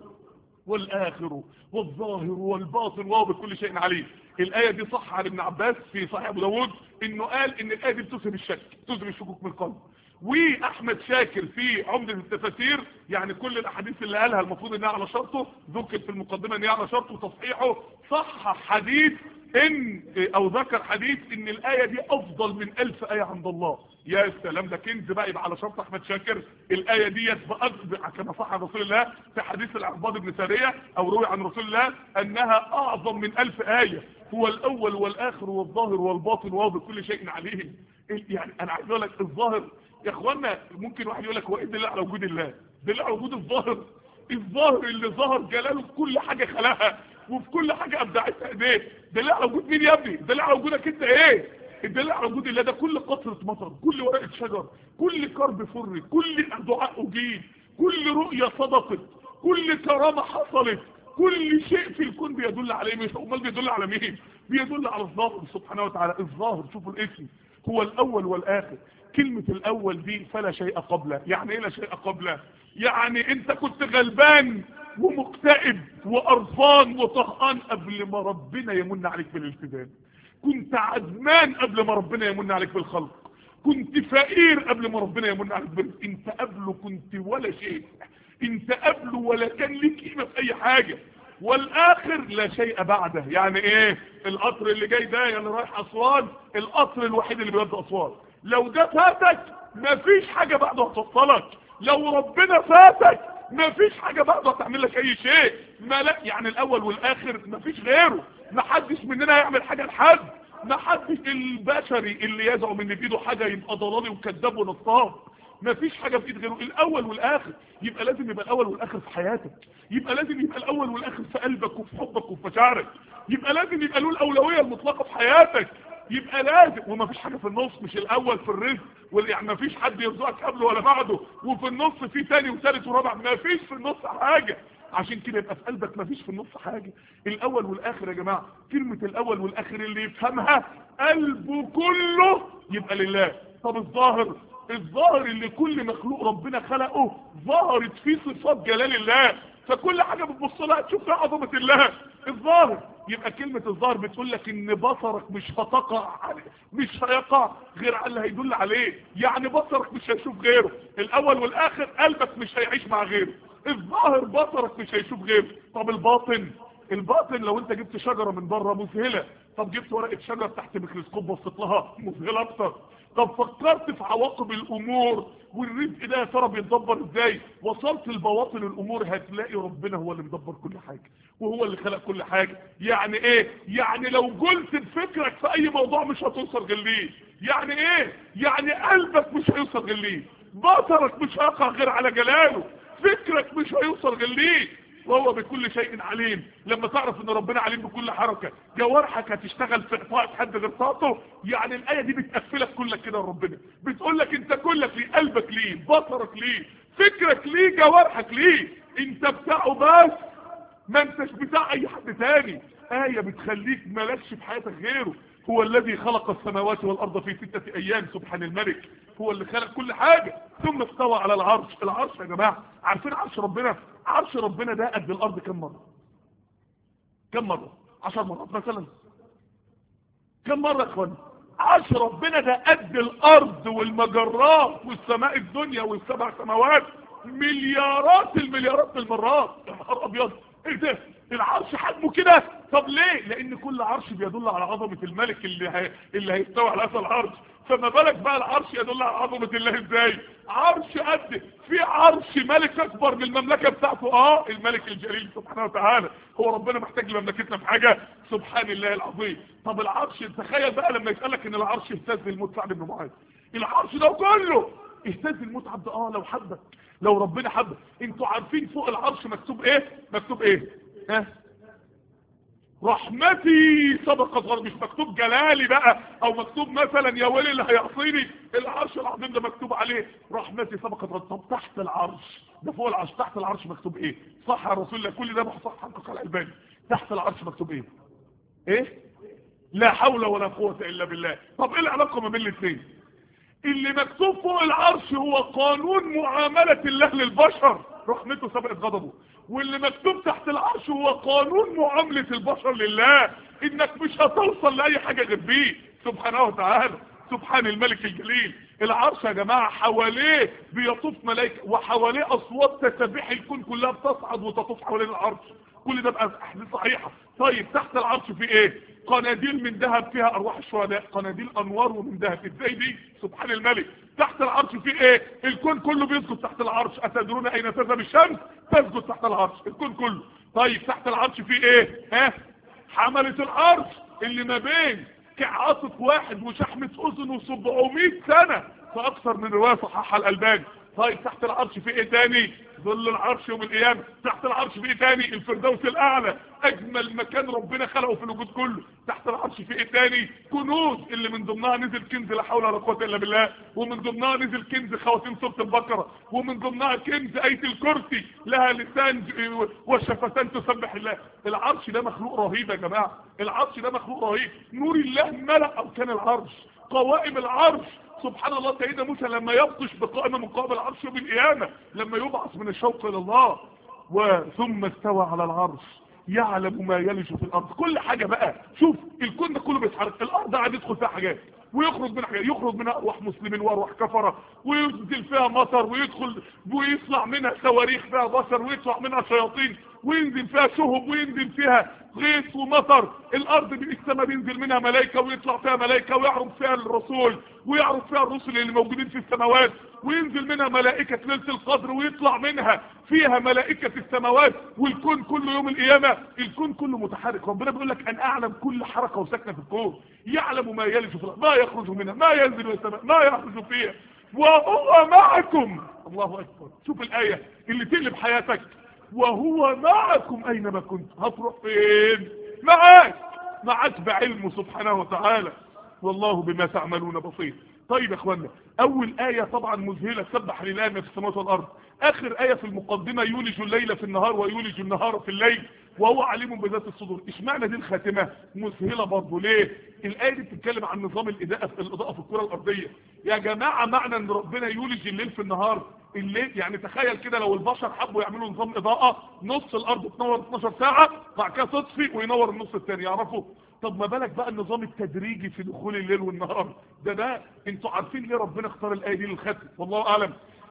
والاخر والظاهر والباطن وهو بكل شيء عليم الايه دي صح عن ابن عباس في صحيح ابو داود انه قال ان الايه دي بتذهب الشك تذهب الشكوك من القلب واحمد شاكر في عمدة التفاسير يعني كل الاحاديث اللي قالها المفروض انها على شرطه ذكر في المقدمة انها على شرطه وتصحيحه صح حديث ان او ذكر حديث ان الاية دي افضل من الف اية عند الله يا سلام ده كنز بقى يبقى على شرط احمد شاكر الاية ديت كما صح عن رسول الله في حديث العرباض بن سارية او روي عن رسول الله انها اعظم من الف اية هو الاول والاخر والظاهر والباطن وهو بكل شيء عليهم يعني انا عايز اقول لك الظاهر يا اخوانا ممكن واحد يقول لك هو ايه دليل على وجود الله دليل على وجود الظاهر الظاهر اللي ظهر جلاله في كل حاجة خلقها وفي كل حاجة ابدعتها ايديه دليل على وجود مين يا ابني دليل على وجودك انت ايه الدليل على وجود الله ده كل قطرة مطر كل ورقة شجر كل كرب فر كل دعاء اجيب كل رؤية صدقت كل كرامة حصلت كل شيء في الكون بيدل عليه مش امال بيدل على مين بيدل على الظاهر سبحانه وتعالى الظاهر شوفوا الاسم هو الاول والاخر كلمة الاول دي فلا شيء قبله يعني ايه لا شيء قبله يعني انت كنت غلبان ومكتئب وقرفان وطهقان قبل ما ربنا يمن عليك بالالتزام كنت عدمان قبل ما ربنا يمن عليك بالخلق كنت فقير قبل ما ربنا يمن عليك بالرزق انت قبله كنت ولا شيء انت قبله ولا كان ليك قيمه في اي حاجه والاخر لا شيء بعده يعني ايه القطر اللي جاي ده اللي رايح اسوان القطر الوحيد اللي بيودي اسوان لو ده فاتك مفيش حاجه بعده هتوصلك لو ربنا فاتك مفيش حاجه بعده هتعمل لك اي شيء ما لا يعني الاول والاخر مفيش غيره محدش مننا يعمل حاجه لحد محدش البشري اللي يزعم ان بايده حاجه يبقى ضلالي وكذاب ونصاب مفيش حاجة في ايد غيره الاول والاخر يبقى لازم يبقى الاول والاخر في حياتك يبقى لازم يبقى الاول والاخر في قلبك وفي حبك وفي مشاعرك يبقى لازم يبقى له الاولوية المطلقة في حياتك يبقى لازم ومفيش حاجة في النص مش الاول في الرزق يعني مفيش حد يرزقك قبله ولا بعده وفي النص في تاني وثالث ورابع مفيش في النص حاجة عشان كده يبقى في قلبك مفيش في النص حاجة الاول والاخر يا جماعة كلمة الاول والاخر اللي يفهمها قلبه كله يبقى لله طب الظاهر الظاهر اللي كل مخلوق ربنا خلقه ظهرت فيه صفات جلال الله فكل حاجة بتبص لها تشوف فيها عظمة الله الظاهر يبقى كلمة الظاهر بتقول لك ان بصرك مش هتقع مش هيقع غير على اللي هيدل عليه يعني بصرك مش هيشوف غيره الاول والاخر قلبك مش هيعيش مع غيره الظاهر بصرك مش هيشوف غيره طب الباطن الباطن لو انت جبت شجرة من بره مذهلة طب جبت ورقة شجر تحت ميكروسكوب بصيت لها مذهلة اكتر طب فكرت في عواقب الامور والرزق ده يا ترى بيتدبر ازاي وصلت لبواطن الامور هتلاقي ربنا هو اللي مدبر كل حاجة وهو اللي خلق كل حاجة يعني ايه يعني لو قلت بفكرك في اي موضوع مش هتوصل غير ليه يعني ايه يعني قلبك مش هيوصل غير ليه بصرك مش هيقع غير على جلاله فكرك مش هيوصل غير ليه وهو بكل شيء عليم لما تعرف ان ربنا عليم بكل حركة جوارحك هتشتغل في اعطاء حد غير طاقته يعني الاية دي بتقفلك كلك كده ربنا بتقول لك انت كلك ليه قلبك ليه بصرك ليه فكرك ليه جوارحك ليه انت بتاعه بس ما انتش بتاع اي حد تاني آية بتخليك مالكش في حياتك غيره هو الذي خلق السماوات والارض في ستة ايام سبحان الملك هو اللي خلق كل حاجة ثم استوى على العرش العرش يا جماعة عارفين عرش ربنا عرش ربنا ده قد الارض كم مرة كم مرة عشر مرات مثلا كم مرة يا اخواني عرش ربنا ده قد الارض والمجرات والسماء الدنيا والسبع سماوات مليارات المليارات من المرات يا نهار ابيض ايه ده العرش حجمه كده طب ليه لان كل عرش بيدل على عظمة الملك اللي هي... اللي هيستوي على هذا العرش فما بالك بقى العرش يدل على عظمة الله ازاي عرش قد في عرش ملك اكبر من المملكة بتاعته اه الملك الجليل سبحانه وتعالى هو ربنا محتاج لمملكتنا في حاجة سبحان الله العظيم طب العرش تخيل بقى لما يسألك ان العرش اهتز الموت سعد بن معاذ العرش ده كله اهتز الموت عبد اه لو حبك لو ربنا حبك انتوا عارفين فوق العرش مكتوب ايه مكتوب ايه ها رحمتي سبقت غضبي مش مكتوب جلالي بقى او مكتوب مثلا يا ويلي اللي هيعصيني العرش العظيم ده مكتوب عليه رحمتي سبقت غضبي طب تحت العرش ده فوق العرش تحت العرش مكتوب ايه صح يا رسول الله كل ده بحصح حقق الالباني تحت العرش مكتوب ايه ايه لا حول ولا قوة الا بالله طب ايه العلاقة ما بين الاثنين اللي مكتوب فوق العرش هو قانون معاملة الله للبشر رحمته سبقت غضبه واللي مكتوب تحت العرش هو قانون معاملة البشر لله انك مش هتوصل لأي حاجة غير بيه سبحانه وتعالى سبحان الملك الجليل العرش يا جماعة حواليه بيطوف ملائكة وحواليه اصوات تسابيح الكون كلها بتصعد وتطوف حوالين العرش كل ده بقى احاديث صحيحة طيب تحت العرش في ايه قناديل من ذهب فيها ارواح الشهداء قناديل انوار ومن ذهب ازاي دي سبحان الملك تحت العرش في ايه الكون كله بيسجد تحت العرش اتدرون اين تذهب الشمس تسجد تحت العرش الكون كله طيب تحت العرش في ايه ها حملة العرش اللي ما بين كعاصف واحد وشحمة اذن و700 سنة فاكثر من رواية صححها الالباني طيب تحت العرش في ايه تاني ظل العرش يوم القيامة تحت العرش في ايه تاني الفردوس الاعلى اجمل مكان ربنا خلقه في الوجود كله تحت العرش في ايه تاني كنوز اللي من ضمنها نزل كنز لا حول ولا قوه الا بالله ومن ضمنها نزل كنز خواتيم سوره البقره ومن ضمنها كنز ايه الكرسي لها لسان والشفتان تسبح الله العرش ده مخلوق رهيب يا جماعه العرش ده مخلوق رهيب نور الله ملأ اركان العرش قوائم العرش سبحان الله سيدنا موسى لما يبطش بقائمة من قائم العرش يوم القيامة لما يبعث من الشوق الى الله وثم استوى على العرش يعلم ما يلج في الارض كل حاجة بقى شوف الكون ده كله بيتحرك الارض قاعد يدخل فيها حاجات ويخرج منها حاجات يخرج منها ارواح مسلمين وارواح كفرة وينزل فيها مطر ويدخل ويطلع منها صواريخ فيها بشر ويطلع منها شياطين وينزل فيها شهب وينزل فيها غيث ومطر الارض السماء بينزل منها ملائكة ويطلع فيها ملائكة ويعرض فيها الرسول ويعرض فيها الرسل اللي موجودين في السماوات وينزل منها ملائكة ليلة القدر ويطلع منها فيها ملائكة السماوات والكون كله يوم القيامة الكون كله متحرك ربنا بيقول لك ان اعلم كل حركة وسكنة في الكون يعلم ما يلج في الارض ما يخرج منها ما ينزل من السماء ما يخرج فيها وهو معكم الله اكبر شوف الاية اللي تقلب حياتك وهو معكم اينما كنت هتروح فين معاك معاك بعلمه سبحانه وتعالى والله بما تعملون بصير طيب يا اخوانا اول آية طبعا مذهلة سبح لله ما في السماوات والارض اخر آية في المقدمة يولج الليل في النهار ويولج النهار في الليل وهو عليم بذات الصدور اشمعنى دي الخاتمة مذهلة برضه ليه الآية دي بتتكلم عن نظام الإضاءة في الإضاءة في الكرة الأرضية يا جماعة معنى ان ربنا يولج الليل في النهار الليل يعني تخيل كده لو البشر حبوا يعملوا نظام إضاءة نص الأرض تنور 12 ساعة بعد كده تطفي وينور النص الثاني يعرفوا طب ما بالك بقى النظام التدريجي في دخول الليل والنهار ده ده انتوا عارفين ليه ربنا اختار الآية دي للختم والله أعلم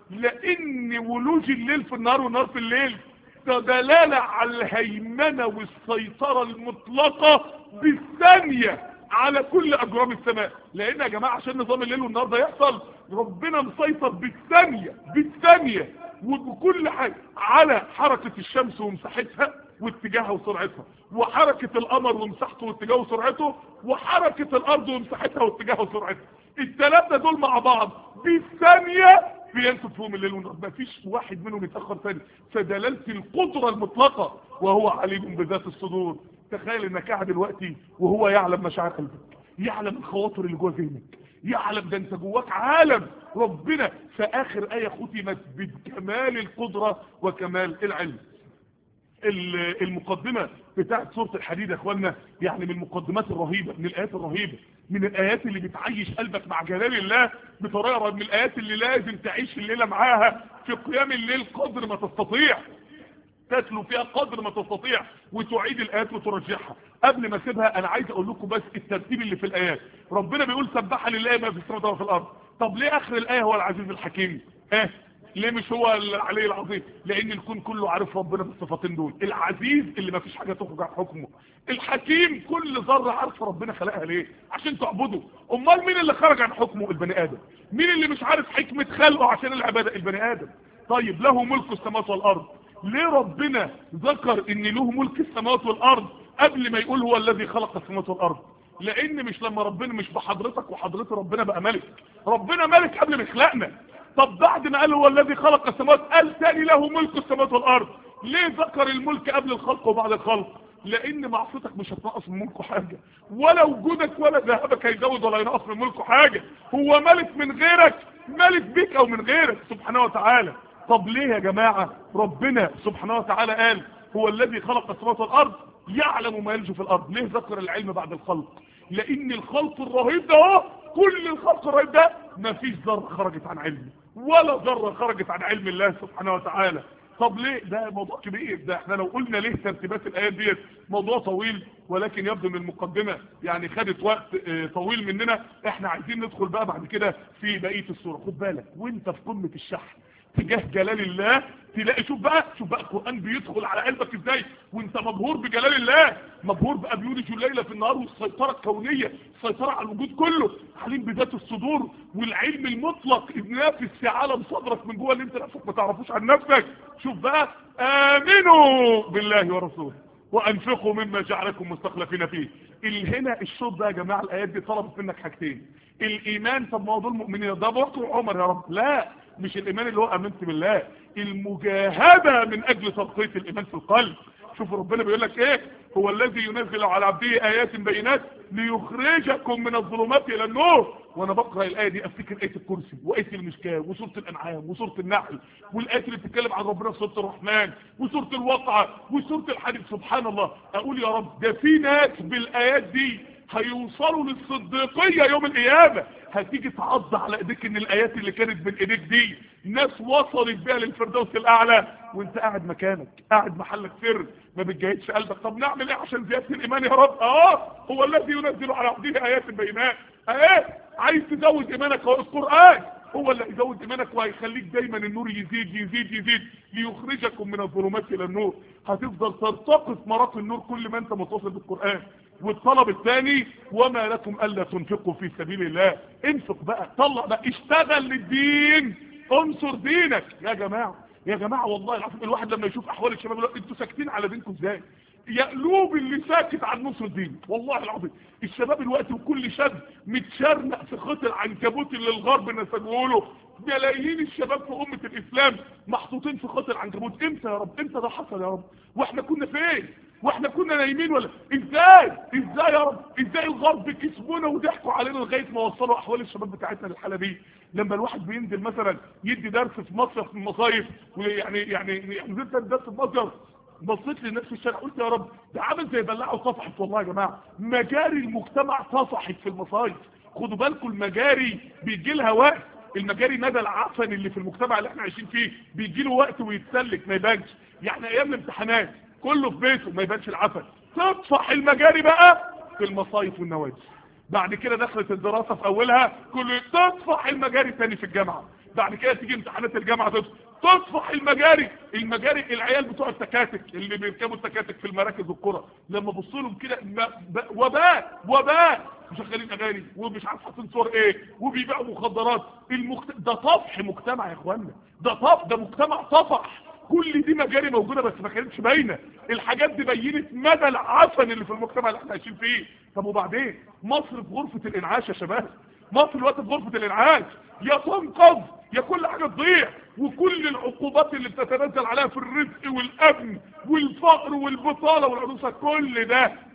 لأن ولوج الليل في النهار والنهار في الليل ده دلالة على الهيمنة والسيطرة المطلقة بالثانية على كل أجرام السماء لأن يا جماعة عشان نظام الليل والنهار ده يحصل ربنا مسيطر بالثانية بالثانية وبكل حاجة على حركة الشمس ومساحتها واتجاهها وسرعتها وحركة القمر ومساحته واتجاهه وسرعته وحركة الأرض ومساحتها واتجاهها وسرعتها الثلاثة دول مع بعض بالثانية بينتج فيهم الليل والنهار مفيش واحد منهم يتأخر ثاني فدلالة القدرة المطلقة وهو عليم بذات الصدور تخيل انك قاعد دلوقتي وهو يعلم مشاعر قلبك يعلم الخواطر اللي جوه ذهنك يعلم ده انت جواك عالم ربنا في اخر ايه ختمت بكمال القدرة وكمال العلم المقدمة بتاعت سورة الحديد يا اخوانا يعني من المقدمات الرهيبة من الايات الرهيبة من الايات اللي بتعيش قلبك مع جلال الله بطريقة من الايات اللي لازم تعيش الليلة معاها في قيام الليل قدر ما تستطيع تتلو فيها قدر ما تستطيع وتعيد الايات وترجعها قبل ما اسيبها انا عايز اقول لكم بس الترتيب اللي في الايات ربنا بيقول سبح لله ما في السماوات وما في الارض طب ليه اخر الايه هو العزيز الحكيم اه ليه مش هو العلي العظيم لان الكون كله عارف ربنا بالصفاتين دول العزيز اللي ما فيش حاجه تخرج عن حكمه الحكيم كل ذره عارفه ربنا خلقها ليه عشان تعبده امال مين اللي خرج عن حكمه البني ادم مين اللي مش عارف حكمه خلقه عشان العباده البني ادم طيب له ملك السماوات والارض ليه ربنا ذكر ان له ملك السماوات والارض قبل ما يقول هو الذي خلق السماوات والارض لان مش لما ربنا مش بحضرتك وحضرت ربنا بقى ملك ربنا ملك قبل ما يخلقنا طب بعد ما قال هو الذي خلق السماوات قال تاني له ملك السماوات والارض ليه ذكر الملك قبل الخلق وبعد الخلق لان معصيتك مش هتنقص من ملكه حاجة ولا وجودك ولا ذهبك هيزود ولا ينقص من ملكه حاجة هو ملك من غيرك ملك بيك او من غيرك سبحانه وتعالى طب ليه يا جماعة ربنا سبحانه وتعالى قال هو الذي خلق السماوات والارض يعلم ما يلج في الارض ليه ذكر العلم بعد الخلق لان الخلق الرهيب ده اهو كل الخلق الرهيب ده ما فيش ذره خرجت عن علمه ولا ذره خرجت عن علم الله سبحانه وتعالى طب ليه ده موضوع كبير ده احنا لو قلنا ليه ترتيبات الايات ديت موضوع طويل ولكن يبدو من المقدمة يعني خدت وقت اه طويل مننا احنا عايزين ندخل بقى بعد كده في بقية السورة خد بالك وانت في قمة الشحن تجاه جلال الله تلاقي شوف بقى شوف بقى القرآن بيدخل على قلبك ازاي وانت مبهور بجلال الله مبهور بقى بيولج الليلة في النهار والسيطرة الكونية السيطرة على الوجود كله عليم بذات الصدور والعلم المطلق نافس في عالم صدرك من جوه اللي انت نفسك ما تعرفوش عن نفسك شوف بقى امنوا بالله ورسوله وانفقوا مما جعلكم مستخلفين فيه هنا الشوط ده يا جماعة الايات دي طلبت منك حاجتين الايمان طب ما هو دول مؤمنين ده بطل عمر يا رب لا مش الايمان اللي هو امنت بالله المجاهدة من اجل ترقية الايمان في القلب شوف ربنا بيقول لك ايه هو الذي ينزل على عبده ايات بينات ليخرجكم من الظلمات الى النور وانا بقرا الايه دي افتكر ايه الكرسي وايه المشكاه وسوره الانعام وسوره النحل والايات اللي بتتكلم عن ربنا في سوره الرحمن وسوره الواقعه وسوره الحديث سبحان الله اقول يا رب ده في ناس بالايات دي هيوصلوا للصديقية يوم القيامة هتيجي تعض على ايديك ان الايات اللي كانت بين ايديك دي ناس وصلت بيها للفردوس الاعلى وانت قاعد مكانك قاعد محلك سر ما بتجاهدش قلبك طب نعمل ايه عشان زيادة الايمان يا رب اه هو الذي ينزل على عبده ايات بينات ايه عايز تزود ايمانك هو القرآن هو اللي هيزود ايمانك وهيخليك دايما النور يزيد يزيد يزيد ليخرجكم من الظلمات الى النور هتفضل ترتقي في مرات النور كل ما انت متصل بالقرآن والطلب الثاني وما لكم الا تنفقوا في سبيل الله انفق بقى طلع بقى اشتغل للدين انصر دينك يا جماعة يا جماعة والله العظيم الواحد لما يشوف احوال الشباب يقول انتوا ساكتين على دينكم ازاي يا قلوب اللي ساكت عن نصر الدين والله العظيم الشباب الوقت وكل شاب متشرنق في خط العنكبوت اللي الغرب نسجوه له ملايين الشباب في امة الاسلام محطوطين في خط العنكبوت امتى يا رب امتى ده حصل يا رب واحنا كنا فين واحنا كنا نايمين ولا ازاي ازاي يا رب ازاي الغرب كسبونا وضحكوا علينا لغايه ما وصلوا احوال الشباب بتاعتنا للحاله دي لما الواحد بينزل مثلا يدي درس في مصيف من المصايف ويعني يعني يعني نزلت درس في مصيف بصيت للناس في الشارع قلت يا رب ده عامل زي بلاعه طفحت والله يا جماعه مجاري المجتمع طفحت في المصايف خدوا بالكم المجاري بيجي لها وقت المجاري ندى العفن اللي في المجتمع اللي احنا عايشين فيه بيجي له وقت ويتسلك ما يبانش يعني ايام الامتحانات كله في بيته ما يبانش العفن تطفح المجاري بقى في المصايف والنوادي بعد كده دخلت الدراسة في اولها كله تطفح المجاري تاني في الجامعة بعد كده تيجي امتحانات الجامعة تطفح تطفح المجاري المجاري العيال بتوع التكاتك اللي بيركبوا التكاتك في المراكز والقرى لما بصوا لهم كده وباء وباء مشغلين اغاني ومش عارف حاطين صور ايه وبيبيعوا مخدرات المخت... ده طفح مجتمع يا اخوانا ده طفح ده مجتمع طفح كل دي مجاري موجودة بس ما كانتش باينة الحاجات دي بينت مدى العفن اللي في المجتمع اللي احنا عايشين فيه طب وبعدين مصر في غرفة الانعاش يا شباب مصر الوقت في غرفة الانعاش يا تنقذ يا كل حاجة تضيع وكل العقوبات اللي بتتنزل عليها في الرزق والامن والفقر والبطالة والعروسة كل ده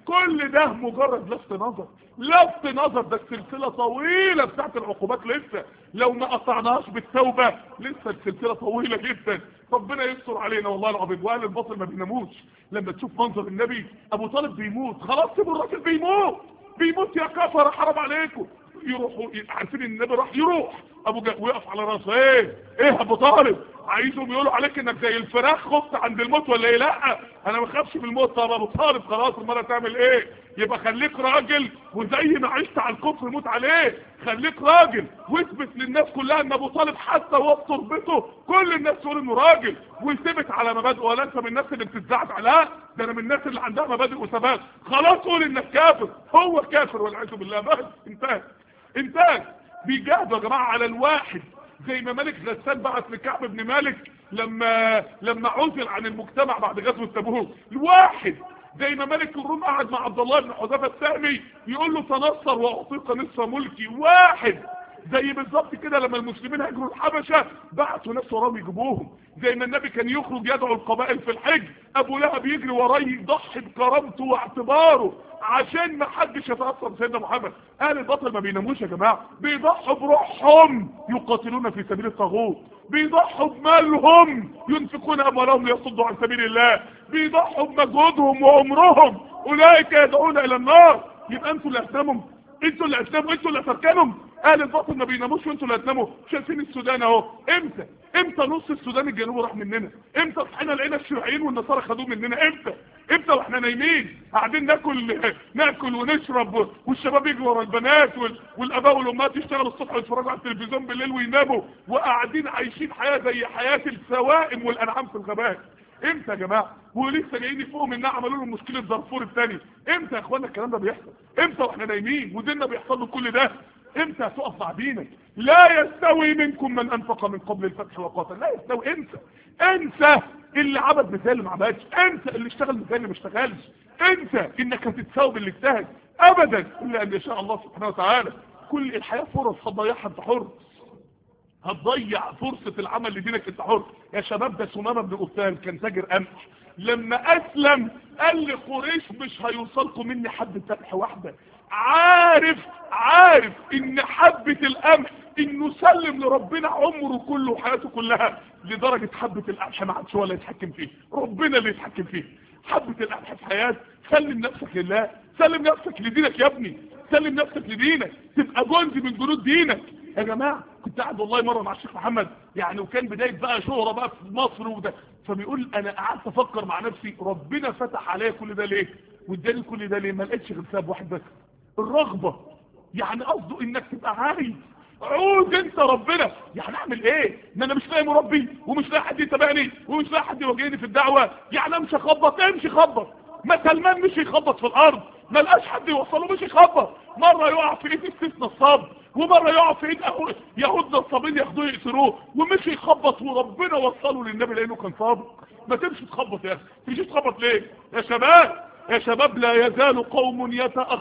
كل ده مجرد لفت نظر لفت نظر ده السلسلة طويلة بتاعت العقوبات لسه لو ما قطعناهاش بالتوبة لسه السلسلة طويلة جدا ربنا يستر علينا والله العظيم واهل الباطل ما بيناموش لما تشوف منظر النبي ابو طالب بيموت خلاص سيبوا الراجل بيموت بيموت يا كفر حرام عليكم يروحوا عارفين ان النبي راح يروح ابو جهل وقف على راسه ايه ايه ابو طالب عايزهم يقولوا عليك انك زي الفراخ خفت عند الموت ولا ايه لا انا ما خافش من الموت طب ابو طالب خلاص المره تعمل ايه يبقى خليك راجل وزي ما عشت على الكفر موت عليه خليك راجل واثبت للناس كلها ان ابو طالب حتى وهو في تربته كل الناس تقول انه راجل وثبت على مبادئه ولا انت من الناس اللي بتتزعزع لا ده انا من الناس اللي عندها مبادئ وثبات خلاص قول انك كافر هو كافر والعياذ بالله بس انتهى انتهى بيجاهدوا يا جماعه على الواحد زي ما ملك غسان بعت لكعب بن مالك لما لما عزل عن المجتمع بعد غزوه تبوك الواحد زي ما ملك الروم قعد مع عبد الله بن حذافه السهمي يقول له تنصر واعطيك نصف ملكي واحد زي بالظبط كده لما المسلمين هاجروا الحبشه بعتوا ناس وراهم يجيبوهم زي ما النبي كان يخرج يدعو القبائل في الحج ابو لهب يجري وراه يضحي بكرامته واعتباره عشان ما حدش يتاثر بسيدنا محمد اهل الباطل ما بيناموش يا جماعه بيضحوا بروحهم يقاتلون في سبيل الطاغوت بيضحوا بمالهم ينفقون اموالهم ليصدوا عن سبيل الله بيضحوا بمجهودهم وعمرهم اولئك يدعون الى النار يبقى انتوا اللي هتناموا انتوا اللي هتناموا انتوا اللي هتركنوا اهل الباطل ما بيناموش وانتوا اللي هتناموا شايفين السودان اهو امتى امتى نص السودان الجنوبي راح مننا امتى صحينا لقينا الشيوعيين والنصارى خدوه مننا امتى امتى واحنا نايمين قاعدين ناكل ناكل ونشرب والشباب يجروا ورا البنات وال... والاباء والامهات يشتغلوا الصبح ويتفرجوا على التلفزيون بالليل ويناموا وقاعدين عايشين حياه زي حياه السوائم والانعام في الغابات امتى يا جماعه ولسه جايين يفوقوا منها عملوا لهم مشكله دارفور الثاني امتى يا اخوانا الكلام ده بيحصل امتى واحنا نايمين وديننا بيحصل له كل ده امتى هتقف مع دينك لا يستوي منكم من انفق من قبل الفتح وقاتل لا يستوي انسى انسى اللي عبد مثال اللي ما عبدش انسى اللي اشتغل مثال اللي ما اشتغلش انسى انك هتتساوي باللي اجتهد ابدا الا ان يشاء الله سبحانه وتعالى كل الحياه فرص هتضيعها انت حر هتضيع فرصة العمل لدينك انت حر يا شباب ده سمامة بن قتال كان تاجر قمح لما اسلم قال لقريش مش هيوصلكم مني حبة قمح واحدة عارف عارف ان حبة القمح انه سلم لربنا عمره كله وحياته كلها لدرجة حبة القمح ما عادش ولا يتحكم فيه ربنا اللي يتحكم فيه حبة القمح في حياتك سلم نفسك لله سلم نفسك لدينك يا ابني سلم نفسك لدينك تبقى جندي من جنود دينك يا جماعة كنت قاعد والله مرة مع الشيخ محمد يعني وكان بداية بقى شهرة بقى في مصر وده فبيقول انا قعدت افكر مع نفسي ربنا فتح عليا كل ده ليه واداني كل ده ليه ما لقيتش غير سبب واحد بس الرغبة يعني قصده انك تبقى عايز عود انت ربنا يعني اعمل ايه ان انا مش لاقي مربي ومش لاقي حد يتابعني ومش لاقي حد يواجهني في الدعوة يعني امشي اخبط امشي خبط ما سلمان مش يخبط في الارض ما لقاش حد يوصله مش يخبط مرة يقع في ايد السيس نصاب ومرة يقع في ايد يهود نصابين ياخدوه يقتلوه ومش يخبط وربنا وصله للنبي لانه كان صادق ما تمشي تخبط يا اخي تمشي تخبط ليه يا شباب يا شباب لا يزال قوم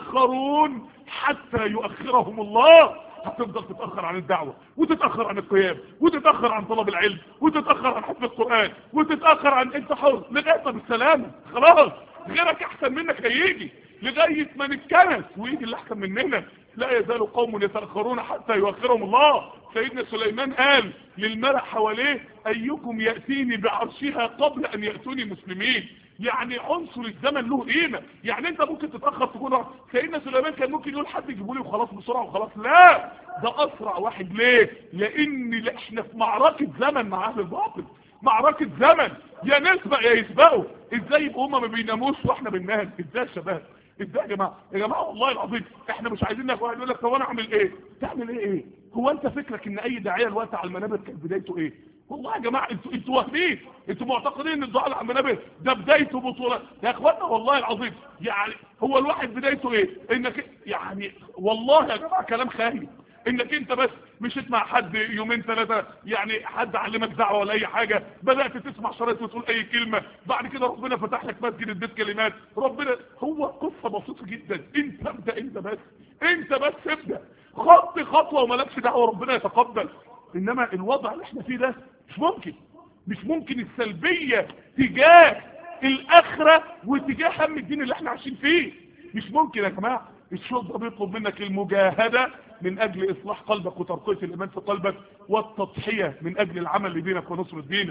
يتأخرون حتى يؤخرهم الله هتفضل تتأخر عن الدعوة وتتأخر عن القيام وتتأخر عن طلب العلم وتتأخر عن حفظ القرآن وتتأخر عن انت حر لغاية بالسلامة خلاص غيرك احسن منك هيجي لغاية ما نتكنس ويجي اللي احسن مننا لا يزال قوم يتأخرون حتى يؤخرهم الله سيدنا سليمان قال للملأ حواليه ايكم يأتيني بعرشها قبل ان يأتوني مسلمين يعني عنصر الزمن له قيمة يعني انت ممكن تتأخر تكون واحد سيدنا سليمان كان ممكن يقول حد يجيبوا لي وخلاص بسرعة وخلاص لا ده اسرع واحد ليه لان احنا في معركة زمن مع اهل الباطل معركة زمن يا نسبق يا يسبقوا ازاي يبقوا هما ما بيناموش واحنا بننام ازاي يا شباب ازاي يا جماعه يا جماعه والله العظيم احنا مش عايزين ناخد واحد يقول لك طب انا اعمل ايه تعمل ايه ايه هو انت فكرك ان اي داعيه الوقت على المنابر كانت بدايته ايه والله يا جماعه انتوا انتوا واهمين انتوا معتقدين ان الدعاء على المنابر ده بدايته بطوله يا اخوانا والله العظيم يعني هو الواحد بدايته ايه انك يعني والله يا جماعه كلام خايب انك انت بس مشيت مع حد يومين ثلاثة يعني حد علمك دعوة ولا اي حاجة بدأت تسمع شرايط وتقول اي كلمة بعد كده ربنا فتح لك مسجد اديت كلمات ربنا هو قصة بسيطة جدا انت ابدأ انت بس انت بس ابدأ خط خطوة وملكش دعوة ربنا يتقبل انما الوضع اللي احنا فيه ده مش ممكن مش ممكن السلبية تجاه الاخرة وتجاه هم الدين اللي احنا عايشين فيه مش ممكن يا جماعه الشوط ده بيطلب منك المجاهده من اجل اصلاح قلبك وترقيه الايمان في قلبك والتضحيه من اجل العمل اللي بينك ونصر دينك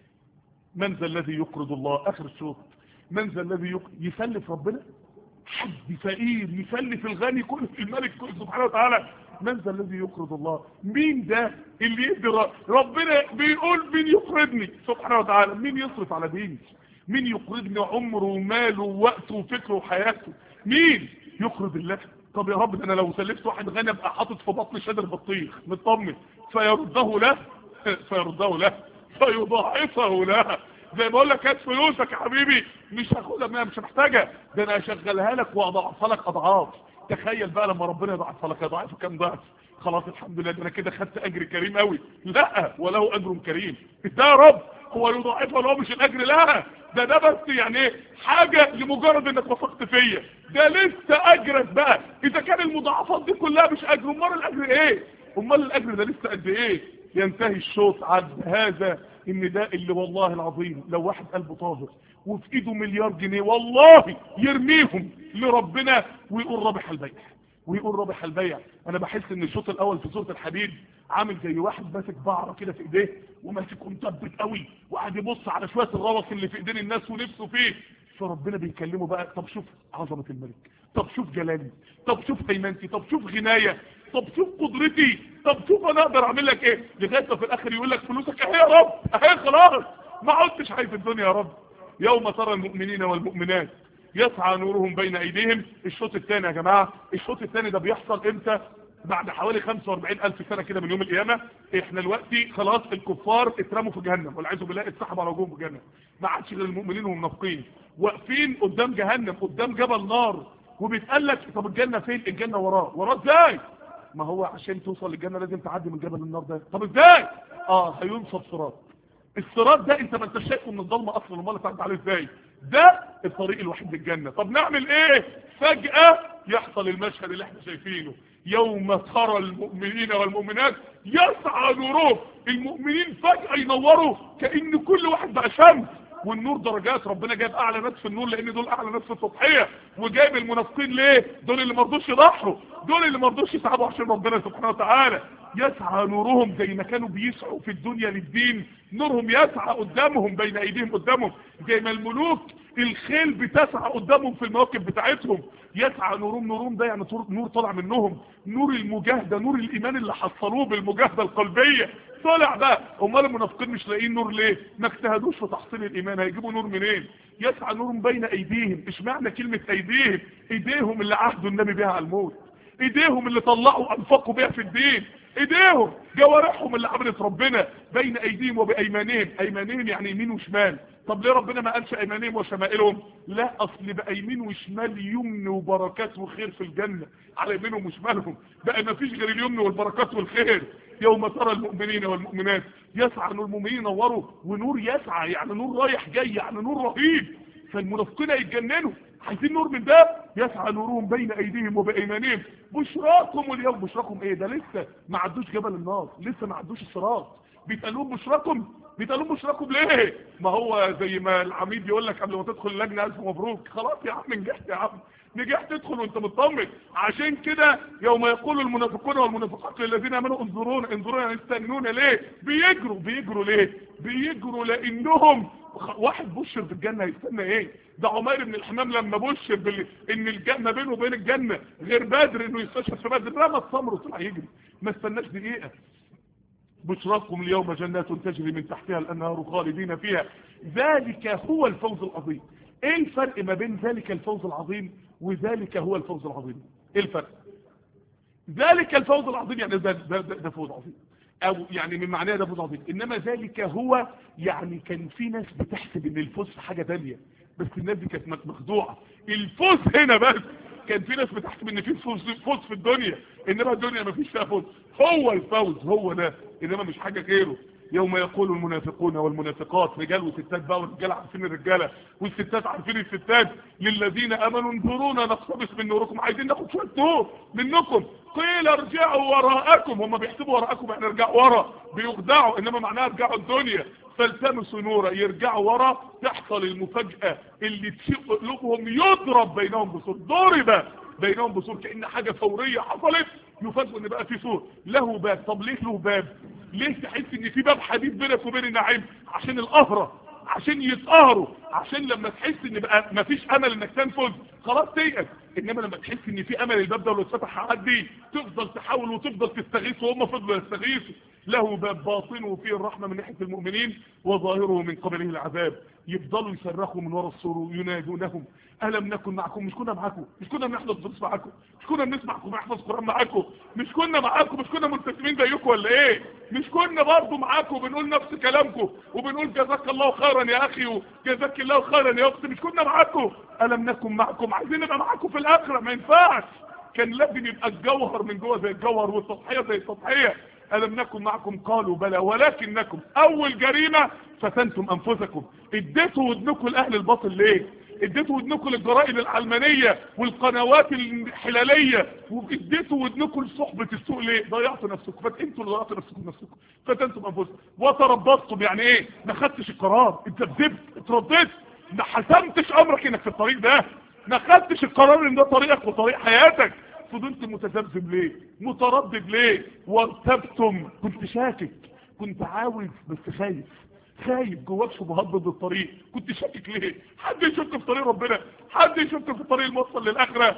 من ذا الذي يقرض الله اخر الشوط من ذا الذي يق... يسلف ربنا حد فقير يسلف الغني كل الملك كل سبحانه وتعالى من ذا الذي يقرض الله مين ده اللي يدي ربنا بيقول مين يقرضني سبحانه وتعالى مين يصرف على ديني مين يقرضني عمره وماله ووقته وفكره وحياته مين يقرض الله طب يا رب ده انا لو سلفت واحد غني ابقى حاطط في بطني شادر بطيخ مطمن فيرده له فيرده له فيضاعفه له زي ما بقول لك هات فلوسك يا حبيبي مش هاخدها منها مش محتاجه ده انا هشغلها لك واضاعفها لك اضعاف تخيل بقى لما ربنا يضاعفها لك يضاعفها كام ضعف خلاص الحمد لله ده انا كده خدت اجر كريم قوي لا وله اجر كريم ده يا رب هو يضاعفها ولا هو مش الاجر لا ده ده بس يعني ايه حاجه لمجرد انك وثقت فيا ده لسه اجرك بقى اذا كان المضاعفات دي كلها مش اجر امال الاجر ايه امال الاجر ده لسه قد ايه ينتهي الشوط عن هذا النداء اللي والله العظيم لو واحد قلبه طاهر وفي ايده مليار جنيه والله يرميهم لربنا ويقول رابح البيع ويقول رابح البيع انا بحس ان الشوط الاول في سوره الحديد عامل زي واحد ماسك بعره كده في ايديه وماسك مثبت قوي وقاعد يبص على شويه الروث اللي في ايدين الناس ونفسه فيه فربنا بيكلمه بقى طب شوف عظمه الملك طب شوف جلالي طب شوف هيمنتي طب شوف غنايه طب شوف قدرتي طب شوف انا اقدر اعمل لك ايه لغايه ما في الاخر يقول لك فلوسك اهي يا رب اهي خلاص ما عدتش عايز الدنيا يا رب يوم ترى المؤمنين والمؤمنات يسعى نورهم بين ايديهم الشوط الثاني يا جماعه الشوط الثاني ده بيحصل امتى بعد حوالي 45 الف سنه كده من يوم القيامه احنا دلوقتي خلاص الكفار اترموا في جهنم والعياذ بالله اتسحبوا على وجوههم في جهنم ما عادش غير المؤمنين والمنافقين واقفين قدام جهنم قدام جبل نار وبيتقال لك طب الجنه فين الجنه وراه وراه ازاي ما هو عشان توصل للجنه لازم تعدي من جبل النار ده طب ازاي اه هينصب صراط الصراط ده انت ما انت شايفه من الضلمه اصلا امال تعدي عليه ازاي ده الطريق الوحيد للجنه طب نعمل ايه فجاه يحصل المشهد اللي احنا شايفينه يوم ترى المؤمنين والمؤمنات يسعى نورهم المؤمنين فجاه ينوروا كان كل واحد بقى شمس والنور درجات ربنا جايب اعلى ناس في النور لان دول اعلى ناس في التضحيه وجايب المنافقين ليه دول اللي ما رضوش يضحوا دول اللي ما رضوش يتعبوا عشان ربنا سبحانه وتعالى يسعى نورهم زي ما كانوا بيسعوا في الدنيا للدين نورهم يسعى قدامهم بين ايديهم قدامهم زي ما الملوك الخيل بتسعى قدامهم في المواقف بتاعتهم يسعى نورهم نورهم ده يعني نور طالع منهم نور المجاهده نور الايمان اللي حصلوه بالمجاهده القلبيه طالع بقى امال المنافقين مش لاقيين نور ليه ما اجتهدوش في تحصيل الايمان هيجيبوا نور منين يسعى نورهم بين ايديهم ايش معنى كلمه ايديهم ايديهم اللي عهدوا النبي بها على الموت ايديهم اللي طلعوا انفقوا بها في الدين ايديهم جوارحهم اللي عملت ربنا بين ايديهم وبايمانهم ايمانهم يعني يمين وشمال طب ليه ربنا ما قالش ايمانهم وشمائلهم لا اصل بقى يمين وشمال يمن وبركات وخير في الجنه على يمينهم وشمالهم بقى ما فيش غير اليمن والبركات والخير يوم ترى المؤمنين والمؤمنات يسعى نور المؤمنين ينوروا ونور يسعى يعني نور رايح جاي يعني نور رهيب فالمنافقين هيتجننوا عايزين نور من ده يسعى نورهم بين ايديهم وبايمانهم بشراكم اليوم بشراكم ايه ده لسه ما عدوش جبل النار لسه ما عدوش الصراط بيتقال لهم بشراكم بيتقال لهم بشراكم ليه ما هو زي ما العميد يقول لك قبل ما تدخل اللجنه الف مبروك خلاص يا عم نجحت يا عم نجحت تدخل وانت مطمن عشان كده يوم يقول المنافقون والمنافقات للذين امنوا انظرونا انظرونا استنونا ليه بيجروا بيجروا ليه بيجروا لانهم واحد بشر بالجنه هيستنى ايه ده عمير بن الحمام لما بشر بال... ان الجنه بينه وبين الجنه غير بدر انه يستشهد في بدر رمى الصمر وطلع يجري ما استناش دقيقه بشراكم اليوم جنات تجري من تحتها الانهار خالدين فيها ذلك هو الفوز العظيم ايه الفرق ما بين ذلك الفوز العظيم وذلك هو الفوز العظيم ايه الفرق ذلك الفوز العظيم يعني ده, ده, ده, ده فوز عظيم او يعني من معناه ده فوز عظيم انما ذلك هو يعني كان في ناس بتحسب ان الفوز في حاجة تانية بس الناس دي كانت مخدوعة الفوز هنا بس كان في ناس بتحسب ان في فوز, فوز في الدنيا انما الدنيا ما فيش فيها فوز هو الفوز هو ده انما مش حاجة غيره يوم يقول المنافقون والمنافقات رجال وستات بقى والرجال عارفين الرجاله والستات عارفين الستات للذين امنوا انظرونا نقتبس من نوركم عايزين ناخد شويه نور منكم قيل ارجعوا وراءكم هم بيحسبوا وراءكم احنا نرجع ورا بيخدعوا انما معناها ارجعوا الدنيا فالتمسوا نورا يرجعوا ورا تحصل المفاجأة اللي تشق قلوبهم يضرب بينهم بسور ضرب بينهم بسور كأن حاجة فورية حصلت يفاجئوا ان بقى في سور له باب طب ليه له باب ليه تحس ان في باب حديد بينك وبين النعيم عشان القهرة عشان يتقهروا عشان لما تحس ان بقى مفيش امل انك تنفذ خلاص تيأس انما لما تحس ان في امل الباب ده لو اتفتح عدي تفضل تحاول وتفضل تستغيث وهم فضلوا يستغيثوا له باب باطنه فيه الرحمة من ناحية المؤمنين وظاهره من قبله العذاب يفضلوا يصرخوا من وراء السور وينادونهم ألم نكن معكم مش كنا معكم مش كنا بنحفظ دروس معكم مش كنا بنسمعكم بنحفظ قرآن معكم مش كنا معاكم مش كنا ملتزمين زيكم ولا ايه مش كنا برضه معاكم وبنقول نفس كلامكم وبنقول جزاك الله خيرا يا اخي وجزاك الله خيرا يا اختي مش كنا معاكم ألم نكن معكم عايزين نبقى معاكم في الآخرة ما ينفعش كان لازم يبقى الجوهر من جوه زي الجوهر والتضحية زي التضحية ألم نكن معكم قالوا بلى ولكنكم أول جريمة فتنتم أنفسكم اديتوا ودنكم لأهل الباطل ليه اديتوا ودنكم للجرائد العلمانية والقنوات الحلالية واديتوا ودنكم لصحبة السوق ليه ضيعتوا نفسكم فانتوا اللي ضيعتوا نفسكم نفسكم فتنتم أنفسكم وتربصتم يعني ايه ما خدتش القرار انت كذبت اترددت ما حسمتش امرك انك في الطريق ده ما خدتش القرار ان ده طريقك وطريق حياتك فضلت متذبذب ليه متردد ليه وارتبتم كنت شاكك كنت عاوز بس خايف خايف جواك شبهات ضد الطريق كنت شاكك ليه حد يشك في طريق ربنا حد يشك في الطريق الموصل للاخره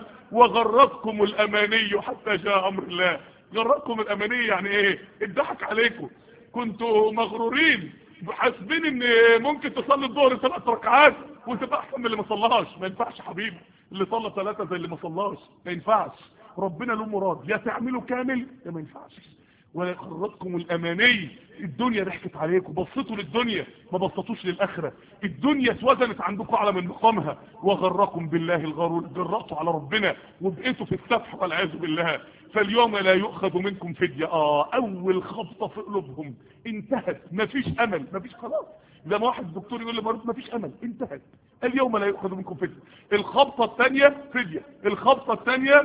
وغرتكم الاماني حتى جاء امر الله غرتكم الاماني يعني ايه اتضحك عليكم كنتوا مغرورين حاسبين ان ممكن تصلي الظهر ثلاث ركعات وتبقى احسن من اللي ما صلاهاش ما ينفعش يا حبيبي اللي صلى ثلاثه زي اللي ما صلاش ما ينفعش ربنا له مراد يا تعملوا كامل يا ما ينفعش ولا يخرجكم الاماني الدنيا ضحكت عليكم بصيتوا للدنيا ما بصيتوش للاخره الدنيا اتوزنت عندكم على من مقامها وغركم بالله الغرور جرأتوا على ربنا وبقيتوا في السفح والعياذ بالله فاليوم لا يؤخذ منكم فدية اه اول خبطة في قلوبهم انتهت مفيش امل مفيش خلاص لما واحد دكتور يقول لي مريض مفيش امل انتهت اليوم لا يؤخذ منكم فدية الخبطة الثانية فدية الخبطة الثانية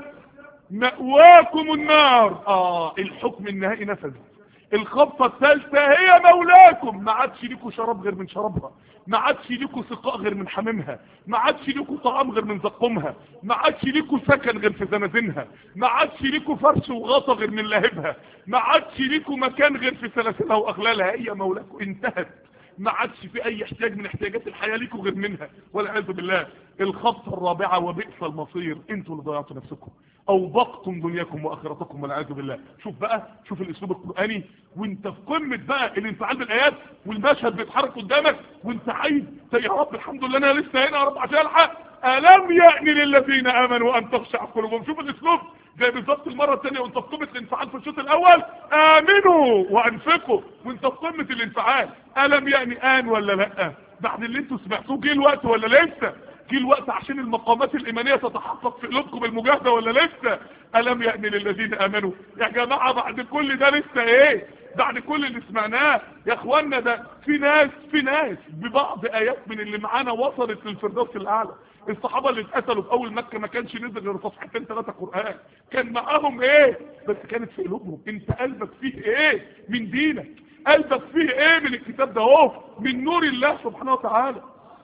مأواكم النار اه الحكم النهائي نفذ الخبطة الثالثة هي مولاكم ما عادش ليكوا شراب غير من شرابها ما عادش ليكوا سقاء غير من حمامها ما عادش ليكوا طعام غير من زقومها ما عادش ليكوا سكن غير في زنازينها ما عادش ليكوا فرش وغطا غير من لهبها ما عادش ليكوا مكان غير في سلاسلها واغلالها هي مولاكم انتهت ما عادش في اي احتياج من احتياجات الحياة ليكوا غير منها والعياذ بالله الخبطة الرابعة وبئس المصير انتوا اللي ضيعتوا نفسكم او بقتم دنياكم واخرتكم والعياذ بالله شوف بقى شوف الاسلوب القرآني وانت في قمة بقى الانفعال بالايات والمشهد بيتحرك قدامك وانت عايز يا رب الحمد لله انا لسه هنا يا رب عشان الحق الم يأني للذين امنوا ان تخشع قلوبهم شوف الاسلوب زي بالظبط المرة الثانية وانت في قمة الانفعال في الشوط الاول امنوا وانفقوا وانت في قمة الانفعال الم يعني ان ولا لا بعد اللي انتوا سمعتوه جه الوقت ولا لسه جه الوقت عشان المقامات الايمانية تتحقق في قلوبكم المجاهدة ولا لسه الم يعني للذين امنوا يا جماعة بعد كل ده لسه ايه بعد كل اللي سمعناه يا اخوانا ده في ناس في ناس ببعض ايات من اللي معانا وصلت للفردوس الاعلى الصحابة اللي اتقتلوا في اول مكة ما كانش نزل غير صفحتين ثلاثة قرآن كان معاهم ايه بس كانت في قلوبهم انت قلبك فيه ايه من دينك قلبك فيه ايه من الكتاب ده اهو من نور الله سبحانه وتعالى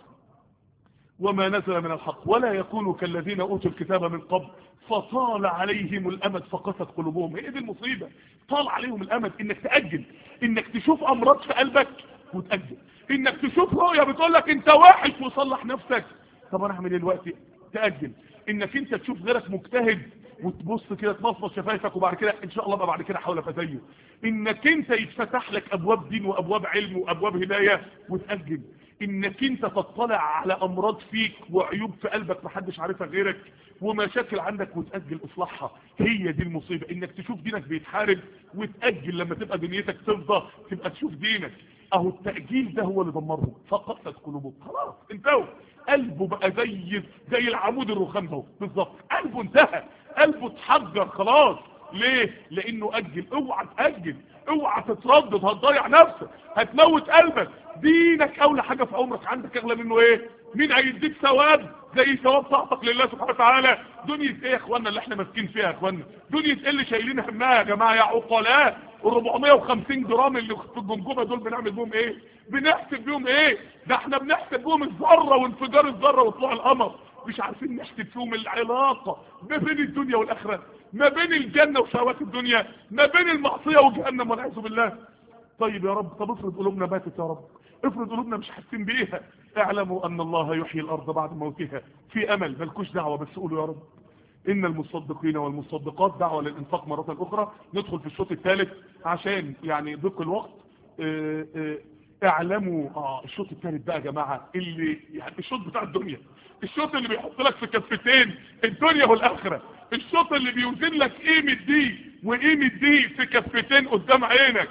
وما نزل من الحق ولا يكونوا كالذين اوتوا الكتاب من قبل فطال عليهم الامد فقست قلوبهم هي دي المصيبة طال عليهم الامد انك تأجل انك تشوف امراض في قلبك وتأجل انك تشوف رؤية بتقول لك انت وحش وصلح نفسك طب انا اعمل ايه دلوقتي تأجل انك انت تشوف غيرك مجتهد وتبص كده تمصمص شفايفك وبعد كده ان شاء الله بقى بعد كده احاول ابقى زيه انك انت يتفتح لك ابواب دين وابواب علم وابواب هدايه وتأجل انك انت تطلع على امراض فيك وعيوب في قلبك محدش عارفها غيرك ومشاكل عندك وتأجل اصلاحها هي دي المصيبة انك تشوف دينك بيتحارب وتأجل لما تبقى دنيتك تفضى تبقى تشوف دينك اهو التأجيل ده هو اللي دمرهم فقست قلوبهم خلاص انتهوا قلبه بقى زي زي العمود الرخام ده بالظبط قلبه انتهى قلبه اتحجر خلاص ليه لانه اجل اوعى تاجل اوعى تتردد هتضيع نفسك هتموت قلبك دينك اولى حاجه في عمرك عندك اغلى منه ايه مين هيديك ثواب زي ثواب طاعتك لله سبحانه وتعالى دنيا ايه يا اخوانا اللي احنا ماسكين فيها يا اخوانا دنيا ايه اللي شايلين همها يا جماعه يا عقلاء ال 450 جرام اللي في الجمجمه دول بنعمل بيهم ايه بنحسب بيهم ايه ده احنا بنحسب بيهم الذره وانفجار الذره وطلوع القمر مش عارفين نحسب فيهم العلاقه ما بين الدنيا والاخره ما بين الجنه وشهوات الدنيا ما بين المعصيه وجهنم والعياذ بالله طيب يا رب طب افرض قلوبنا ماتت يا رب افرض قلوبنا مش حاسين بيها اعلموا ان الله يحيي الارض بعد موتها في امل ملكوش دعوه بس قولوا يا رب ان المصدقين والمصدقات دعوه للانفاق مره اخرى ندخل في الشوط الثالث عشان يعني ضيق الوقت اه اه اعلموا اه الشوط الثالث بقى يا جماعه اللي يعني الشوط بتاع الدنيا الشوط اللي بيحط لك في كفتين الدنيا والاخره الشوط اللي بيوزن لك قيمه دي وقيمه دي في كفتين قدام عينك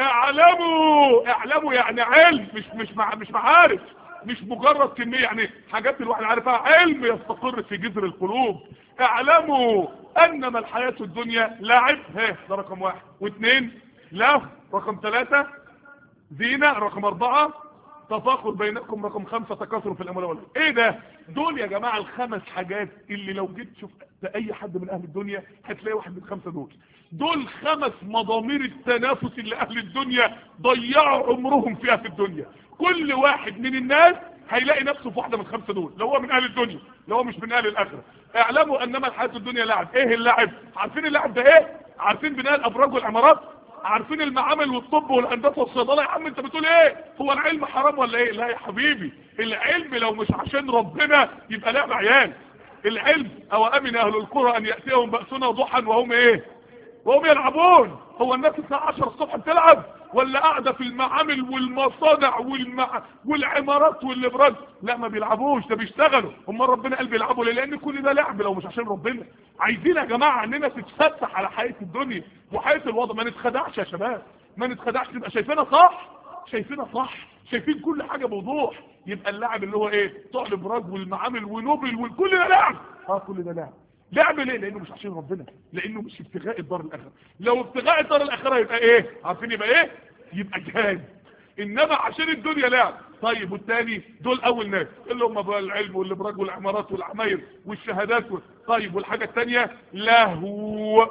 اعلموا اعلموا يعني علم مش مش مع مش معارف مش مجرد كمية يعني حاجات الواحد عارفها علم يستقر في جذر القلوب اعلموا انما الحياة الدنيا لعب ها ده رقم واحد واثنين لا رقم ثلاثة زينة رقم اربعة تفاخر بينكم رقم خمسة تكاثر في الاموال والأولاد ايه ده دول يا جماعة الخمس حاجات اللي لو جيت تشوف اي حد من اهل الدنيا هتلاقي واحد من الخمسة دول دول خمس مضامير التنافس اللي اهل الدنيا ضيعوا عمرهم فيها في الدنيا كل واحد من الناس هيلاقي نفسه في واحدة من الخمسة دول لو هو من اهل الدنيا لو هو مش من اهل الاخرة اعلموا انما الحياة الدنيا لعب ايه اللعب عارفين اللعب ده ايه عارفين بناء الابراج والعمارات عارفين المعامل والطب والهندسه والصيدله يا عم انت بتقول ايه هو العلم حرام ولا ايه لا يا حبيبي العلم لو مش عشان ربنا يبقى لعب عيال العلم او امن اهل القرى ان ياتيهم باسنا ضحى وهم ايه وهم يلعبون هو الناس الساعه 10 الصبح بتلعب ولا قاعده في المعامل والمصانع والمع... والعمارات والابراج لا ما بيلعبوش ده بيشتغلوا هم ربنا قال بيلعبوا ليه لان كل ده لعب لو مش عشان ربنا عايزين يا جماعه اننا تتفتح على حياه الدنيا وحياه الوضع ما نتخدعش يا شباب ما نتخدعش نبقى شايفينها صح شايفينها صح شايفين كل حاجه بوضوح يبقى اللعب اللي هو ايه بتوع الابراج والمعامل ونوبل وكل ده لعب اه كل ده لعب لعب ليه لانه مش عشان ربنا لانه مش ابتغاء الدار الاخره لو ابتغاء الدار الاخره يبقى ايه عارفين يبقى ايه يبقى جهاد انما عشان الدنيا لعب طيب والتاني دول اول ناس اللي هم بقى العلم والابراج والعمارات والعماير والشهادات و... طيب والحاجه الثانيه لهو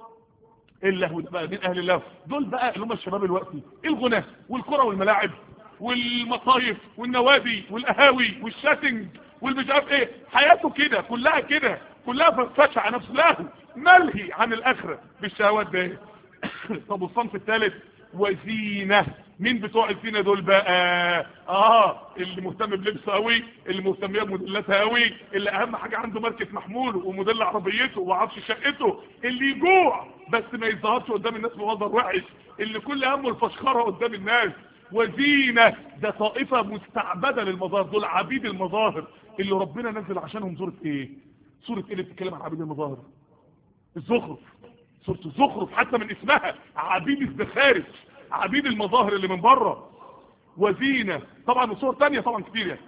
اللهو ده بقى من اهل اللهو دول بقى اللي هم الشباب الوقتي الغنى والكره والملاعب والمصايف والنوادي والقهاوي والشاتنج والمش عارف ايه حياته كده كلها كده كلها فرفشه على نفسه له ملهي عن الاخره بالشهوات ده طب والصنف الثالث وزينه مين بتوع الزينه دول بقى اه اللي مهتم بلبسه قوي اللي مهتم بموديلاتها قوي اللي اهم حاجه عنده ماركه محمول وموديل عربيته وعفش شقته اللي يجوع بس ما يظهرش قدام الناس بمنظر وحش اللي كل همه الفشخره قدام الناس وزينة ده طائفة مستعبدة للمظاهر دول عبيد المظاهر اللي ربنا نزل عشانهم سورة ايه سورة ايه اللي بتتكلم عن عبيد المظاهر الزخرف سورة الزخرف حتى من اسمها عبيد الزخارف عبيد المظاهر اللي من بره وزينة طبعا وصور تانية طبعا كتير يعني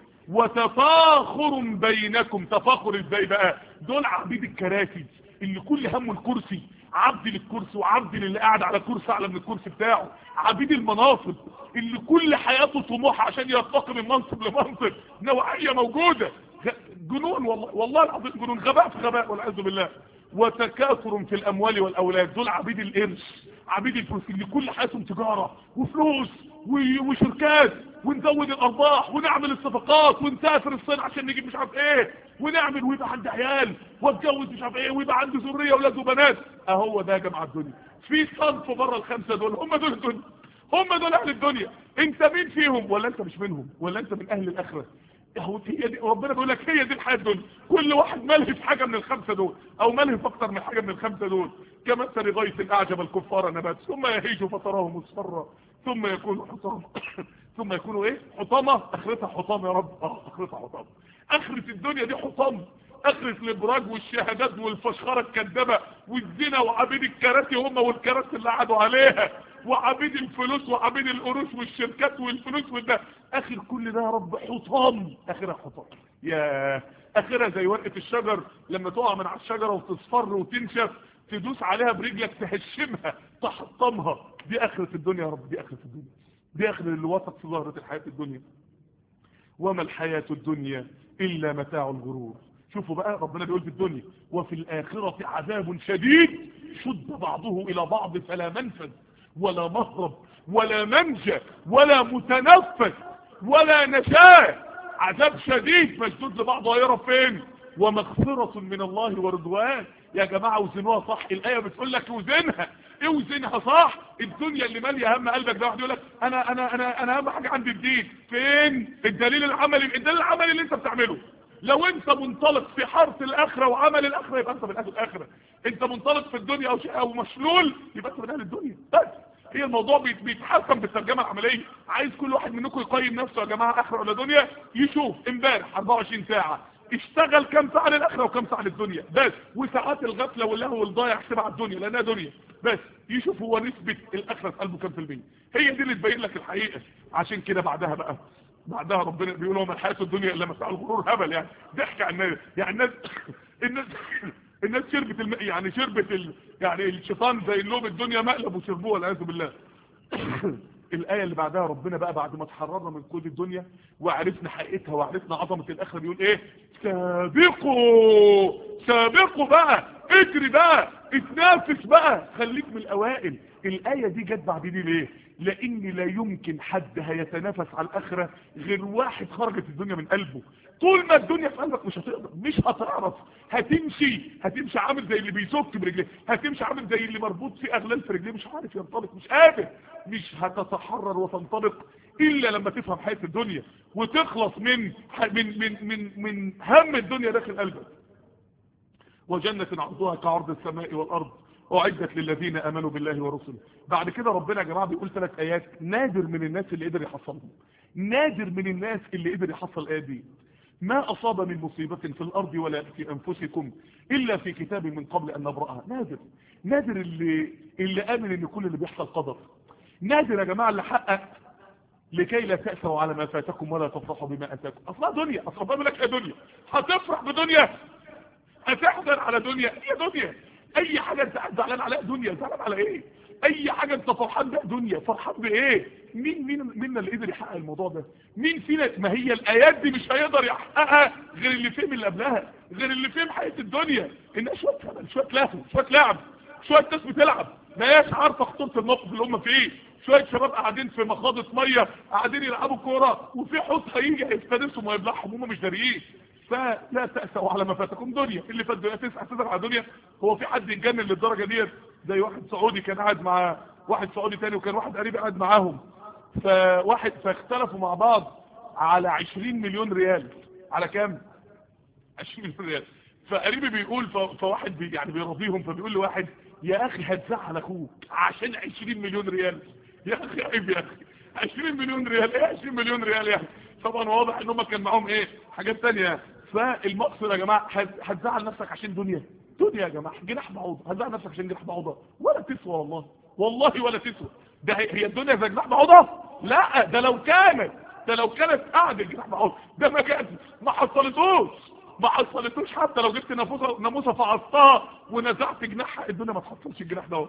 وتفاخر بينكم تفاخر ازاي بقى دول عبيد الكراسي اللي كل همه الكرسي عبد للكرسي وعبد للي قاعد على كرسي اعلى من الكرسي بتاعه عبيد المناصب اللي كل حياته طموح عشان يرتقي من منصب لمنصب نوعيه موجوده جنون والله والله العظيم جنون غباء في غباء والعياذ بالله وتكاثر في الاموال والاولاد دول عبيد القرش عبيد الفلوس اللي كل حياتهم تجاره وفلوس وشركات ونزود الارباح ونعمل الصفقات ونسافر الصين عشان نجيب مش عارف ايه ونعمل ويبقى عندي عيال واتجوز مش عارف ايه ويبقى عندي ذريه اولاد وبنات اهو ده يا جماعه الدنيا في صنف بره الخمسه دول هم دول الدنيا هم دول اهل الدنيا انت مين فيهم ولا انت مش منهم ولا انت من اهل الاخره هو هي دي ربنا بيقول لك هي دي الحياه الدنيا كل واحد ملهي في حاجه من الخمسه دول او ملهي في اكتر من حاجه من الخمسه دول كمثل غيث اعجب الكفار نبات ثم يهيج فتراه مصفرا ثم يكون حطاما ثم يكونوا ايه حطامه اخرتها حطام يا رب اه اخرتها حطام اخرة الدنيا دي حطام اخرة الابراج والشهادات والفشخرة الكذابة والزنا وعبيد الكراسي هم والكراسي اللي قعدوا عليها وعبيد الفلوس وعبيد القروش والشركات والفلوس والده اخر كل ده يا رب حطام اخرها حطام يا اخرها زي ورقة الشجر لما تقع من على الشجرة وتصفر وتنشف تدوس عليها برجلك تهشمها تحطمها دي اخرة الدنيا يا رب دي اخرة الدنيا دي اخر اللي وثق في ظاهرة الحياة الدنيا وما الحياة الدنيا الا متاع الغرور شوفوا بقى ربنا بيقول في الدنيا وفي الاخرة عذاب شديد شد بعضه الى بعض فلا منفذ ولا مهرب ولا منجى ولا متنفس ولا نشاه عذاب شديد مشدود لبعض غيره فين ومغفرة من الله ورضوان يا جماعة وزنوها صح الآية بتقول لك وزنها اوزنها صح الدنيا اللي مالية هم قلبك ده واحد يقول لك انا انا انا انا اهم حاجة عندي الدين فين الدليل العملي الدليل العملي اللي انت بتعمله لو انت منطلق في حرث الاخرة وعمل الاخرة يبقى انت من اهل الاخرة انت منطلق في الدنيا او شيء او مشلول يبقى انت من اهل الدنيا بس هي الموضوع بيتحكم بالترجمة العملية عايز كل واحد منكم يقيم نفسه يا جماعة اخرة ولا دنيا يشوف امبارح 24 ساعة اشتغل كم ساعة للاخرة وكم ساعة للدنيا بس وساعات الغفلة واللهو والضايع يحسبها على الدنيا لانها دنيا بس يشوف هو نسبة الاخرة في قلبه كم في المية هي دي اللي تبين لك الحقيقة عشان كده بعدها بقى بعدها ربنا بيقول لهم الحياة الدنيا الا مساء الغرور هبل يعني ضحك على الناس يعني الناس الناس الناس شربت الم... يعني شربت ال... يعني الشيطان زي اللوم الدنيا مقلب وشربوها والعياذ بالله الآية اللي بعدها ربنا بقى بعد ما تحررنا من كل الدنيا وعرفنا حقيقتها وعرفنا عظمة الآخرة بيقول ايه سابقوا سابقوا بقى اجري بقى اتنافس بقى خليك من الأوائل الآية دي جت بعد دي ليه لان لا يمكن حد هيتنافس على الاخرة غير واحد خرجت الدنيا من قلبه طول ما الدنيا في قلبك مش هتقدر مش هتعرف هتمشي هتمشي عامل زي اللي بيسك برجليه هتمشي عامل زي اللي مربوط في اغلال في رجليه مش عارف ينطلق مش قادر مش هتتحرر وتنطلق الا لما تفهم حياة الدنيا وتخلص من من من من, من هم الدنيا داخل قلبك وجنة عرضها كعرض السماء والارض اعدت للذين امنوا بالله ورسله بعد كده ربنا يا جماعه بيقول ثلاث ايات نادر من الناس اللي قدر يحصلهم نادر من الناس اللي قدر يحصل الايه دي ما اصاب من مصيبه في الارض ولا في انفسكم الا في كتاب من قبل ان نبراها نادر نادر اللي اللي امن ان كل اللي بيحصل قدر نادر يا جماعه اللي حقق لكي لا تأسوا على ما فاتكم ولا تفرحوا بما أتاكم أصلا دنيا أصلا بقول لك يا دنيا هتفرح بدنيا هتحزن على دنيا هي دنيا اي حاجة انت زعلان عليها دنيا زعلان على ايه اي حاجة انت فرحان بها دنيا فرحان بايه مين مين منا اللي قدر يحقق الموضوع ده مين فينا ما هي الايات دي مش هيقدر يحققها غير اللي فهم اللي قبلها غير اللي فهم حياة الدنيا انها شوية هبل شوية لهو شوية لعب شوية ناس بتلعب ما هياش عارفة خطورة الموقف اللي هم فيه شوية شباب قاعدين في مخاضة مية قاعدين يلعبوا كورة وفي حوت هيجي هيفترسهم ويبلعهم هم مش داريين فلا تأسوا على ما فاتكم دنيا اللي فات دنيا تسعة تسعة على دنيا هو في حد يتجنن للدرجة ديت زي واحد سعودي كان قاعد مع واحد سعودي تاني وكان واحد قريب قاعد معاهم فواحد فاختلفوا مع بعض على 20 مليون ريال على كام 20 مليون ريال فقريبي بيقول فواحد بي يعني بيرضيهم فبيقول لواحد يا اخي هتزعل اخوك عشان 20 مليون ريال يا اخي عيب يا اخي 20 مليون ريال ايه 20 مليون ريال يعني طبعا واضح ان هم كان معاهم ايه حاجات تانية فالمقصد يا جماعة هتزعل نفسك عشان دنيا دنيا يا جماعة جناح بعوضة هتزعل نفسك عشان جناح بعوضة ولا تسوى والله والله ولا تسوى ده هي الدنيا زي جناح بعوضة لا ده لو كانت ده لو كانت قاعدة جناح بعوضة ده ما كانت ما حصلتوش ما حصلتوش حتى لو جبت ناموسه ناموسه فعصتها ونزعت جناحها الدنيا ما تحصلش الجناح ده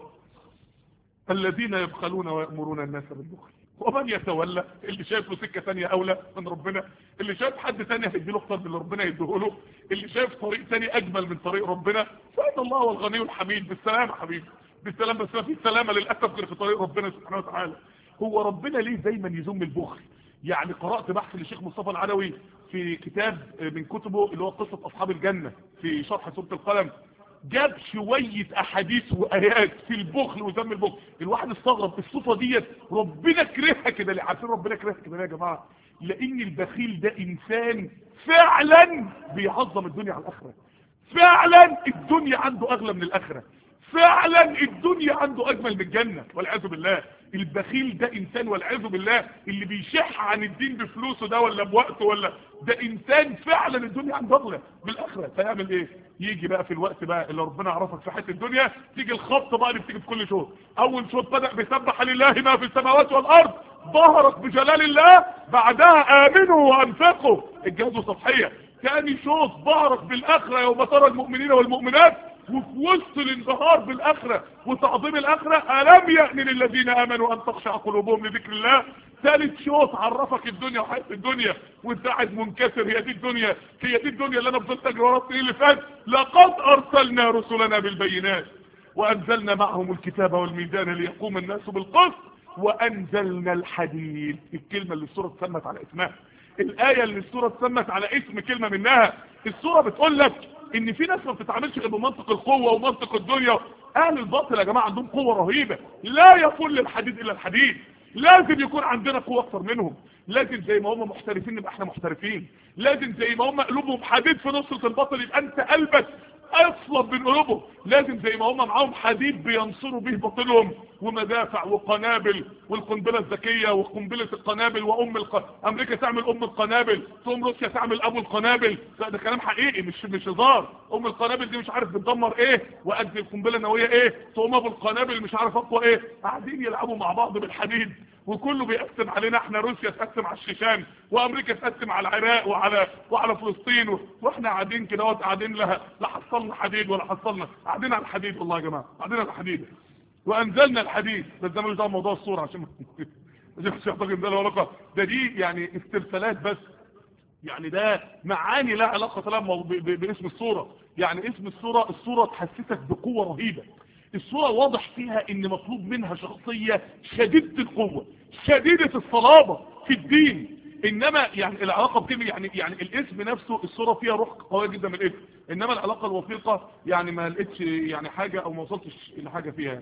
الذين يبخلون ويأمرون الناس بالبخل ومن يتولى اللي شايف له سكه ثانيه اولى من ربنا اللي شايف حد ثاني هيديله اكتر من اللي ربنا يديه له اللي شايف طريق ثاني اجمل من طريق ربنا فان الله هو الغني الحميد بالسلامه حبيبي بالسلام بس ما فيش سلامه للاسف غير في طريق ربنا سبحانه وتعالى هو ربنا ليه دايما يذم البخل يعني قرات بحث للشيخ مصطفى العلوي في كتاب من كتبه اللي هو قصه اصحاب الجنه في شرح سوره القلم جاب شوية احاديث وايات في البخل وذم البخل الواحد استغرب الصفة ديت ربنا كرهها كده ليه عارفين ربنا كرهها كده ليه يا جماعة لان البخيل ده انسان فعلا بيعظم الدنيا على الاخرة فعلا الدنيا عنده اغلى من الاخرة فعلا الدنيا عنده اجمل من الجنة والعياذ بالله البخيل ده انسان والعياذ بالله اللي بيشح عن الدين بفلوسه ده ولا بوقته ولا ده انسان فعلا الدنيا عنده اغلى بالاخره فيعمل ايه يجي بقى في الوقت بقى اللي ربنا عرفك في حياه الدنيا تيجي الخبط بقى اللي بتيجي في كل شوط اول شوط بدا بيسبح لله ما في السماوات والارض ظهرت بجلال الله بعدها امنوا وانفقوا الجهاز سطحيه ثاني شوط ظهرت بالاخره يوم ترى المؤمنين والمؤمنات وفي وسط الانبهار بالاخرة وتعظيم الاخرة الم يأن للذين امنوا ان تخشع قلوبهم لذكر الله ثالث شوط عرفك الدنيا وحياة الدنيا وانت قاعد منكسر هي دي الدنيا هي دي الدنيا اللي انا فضلت اجري ورا السنين اللي فات لقد ارسلنا رسلنا بالبينات وانزلنا معهم الكتاب والميزان ليقوم الناس بالقسط وانزلنا الحديد الكلمة اللي السورة اتسمت على اسمها الاية اللي السورة اتسمت على اسم كلمة منها السورة بتقول لك ان في ناس ما بتتعاملش غير بمنطق القوة ومنطق الدنيا اهل الباطل يا جماعة عندهم قوة رهيبة لا يفل الحديد الا الحديد لازم يكون عندنا قوة اكتر منهم لازم زي ما هم محترفين نبقى احنا محترفين لازم زي ما هم قلوبهم حديد في نصرة الباطل يبقى انت قلبك اصلب من قلوبهم لازم زي ما هم معاهم حديد بينصروا به باطلهم ومدافع وقنابل والقنبله الذكيه وقنبله القنابل وام الق... امريكا تعمل ام القنابل تقوم روسيا تعمل ابو القنابل لا ده كلام حقيقي مش مش هزار ام القنابل دي مش عارف بتدمر ايه وقد القنبله النوويه ايه تقوم ابو القنابل مش عارف اقوى ايه قاعدين يلعبوا مع بعض بالحديد وكله بيقسم علينا احنا روسيا تقسم على الشيشان وامريكا تقسم على العراق وعلى وعلى فلسطين و... واحنا قاعدين كده قاعدين لها لا حصلنا حديد ولا حصلنا قاعدين على الحديد والله يا جماعه قاعدين على الحديد وانزلنا الحديد بس ده مش ده موضوع الصوره عشان مش يعتقد ده له علاقه ده دي يعني استرسالات بس يعني ده معاني لا علاقه طبعا باسم الصوره يعني اسم الصوره الصوره تحسسك بقوه رهيبه الصورة واضح فيها ان مطلوب منها شخصية شديدة القوة شديدة الصلابة في الدين انما يعني العلاقة بكلمة يعني يعني الاسم نفسه الصورة فيها روح قوية جدا من الاسم انما العلاقة الوثيقة يعني ما لقيتش يعني حاجة او ما وصلتش الى حاجة فيها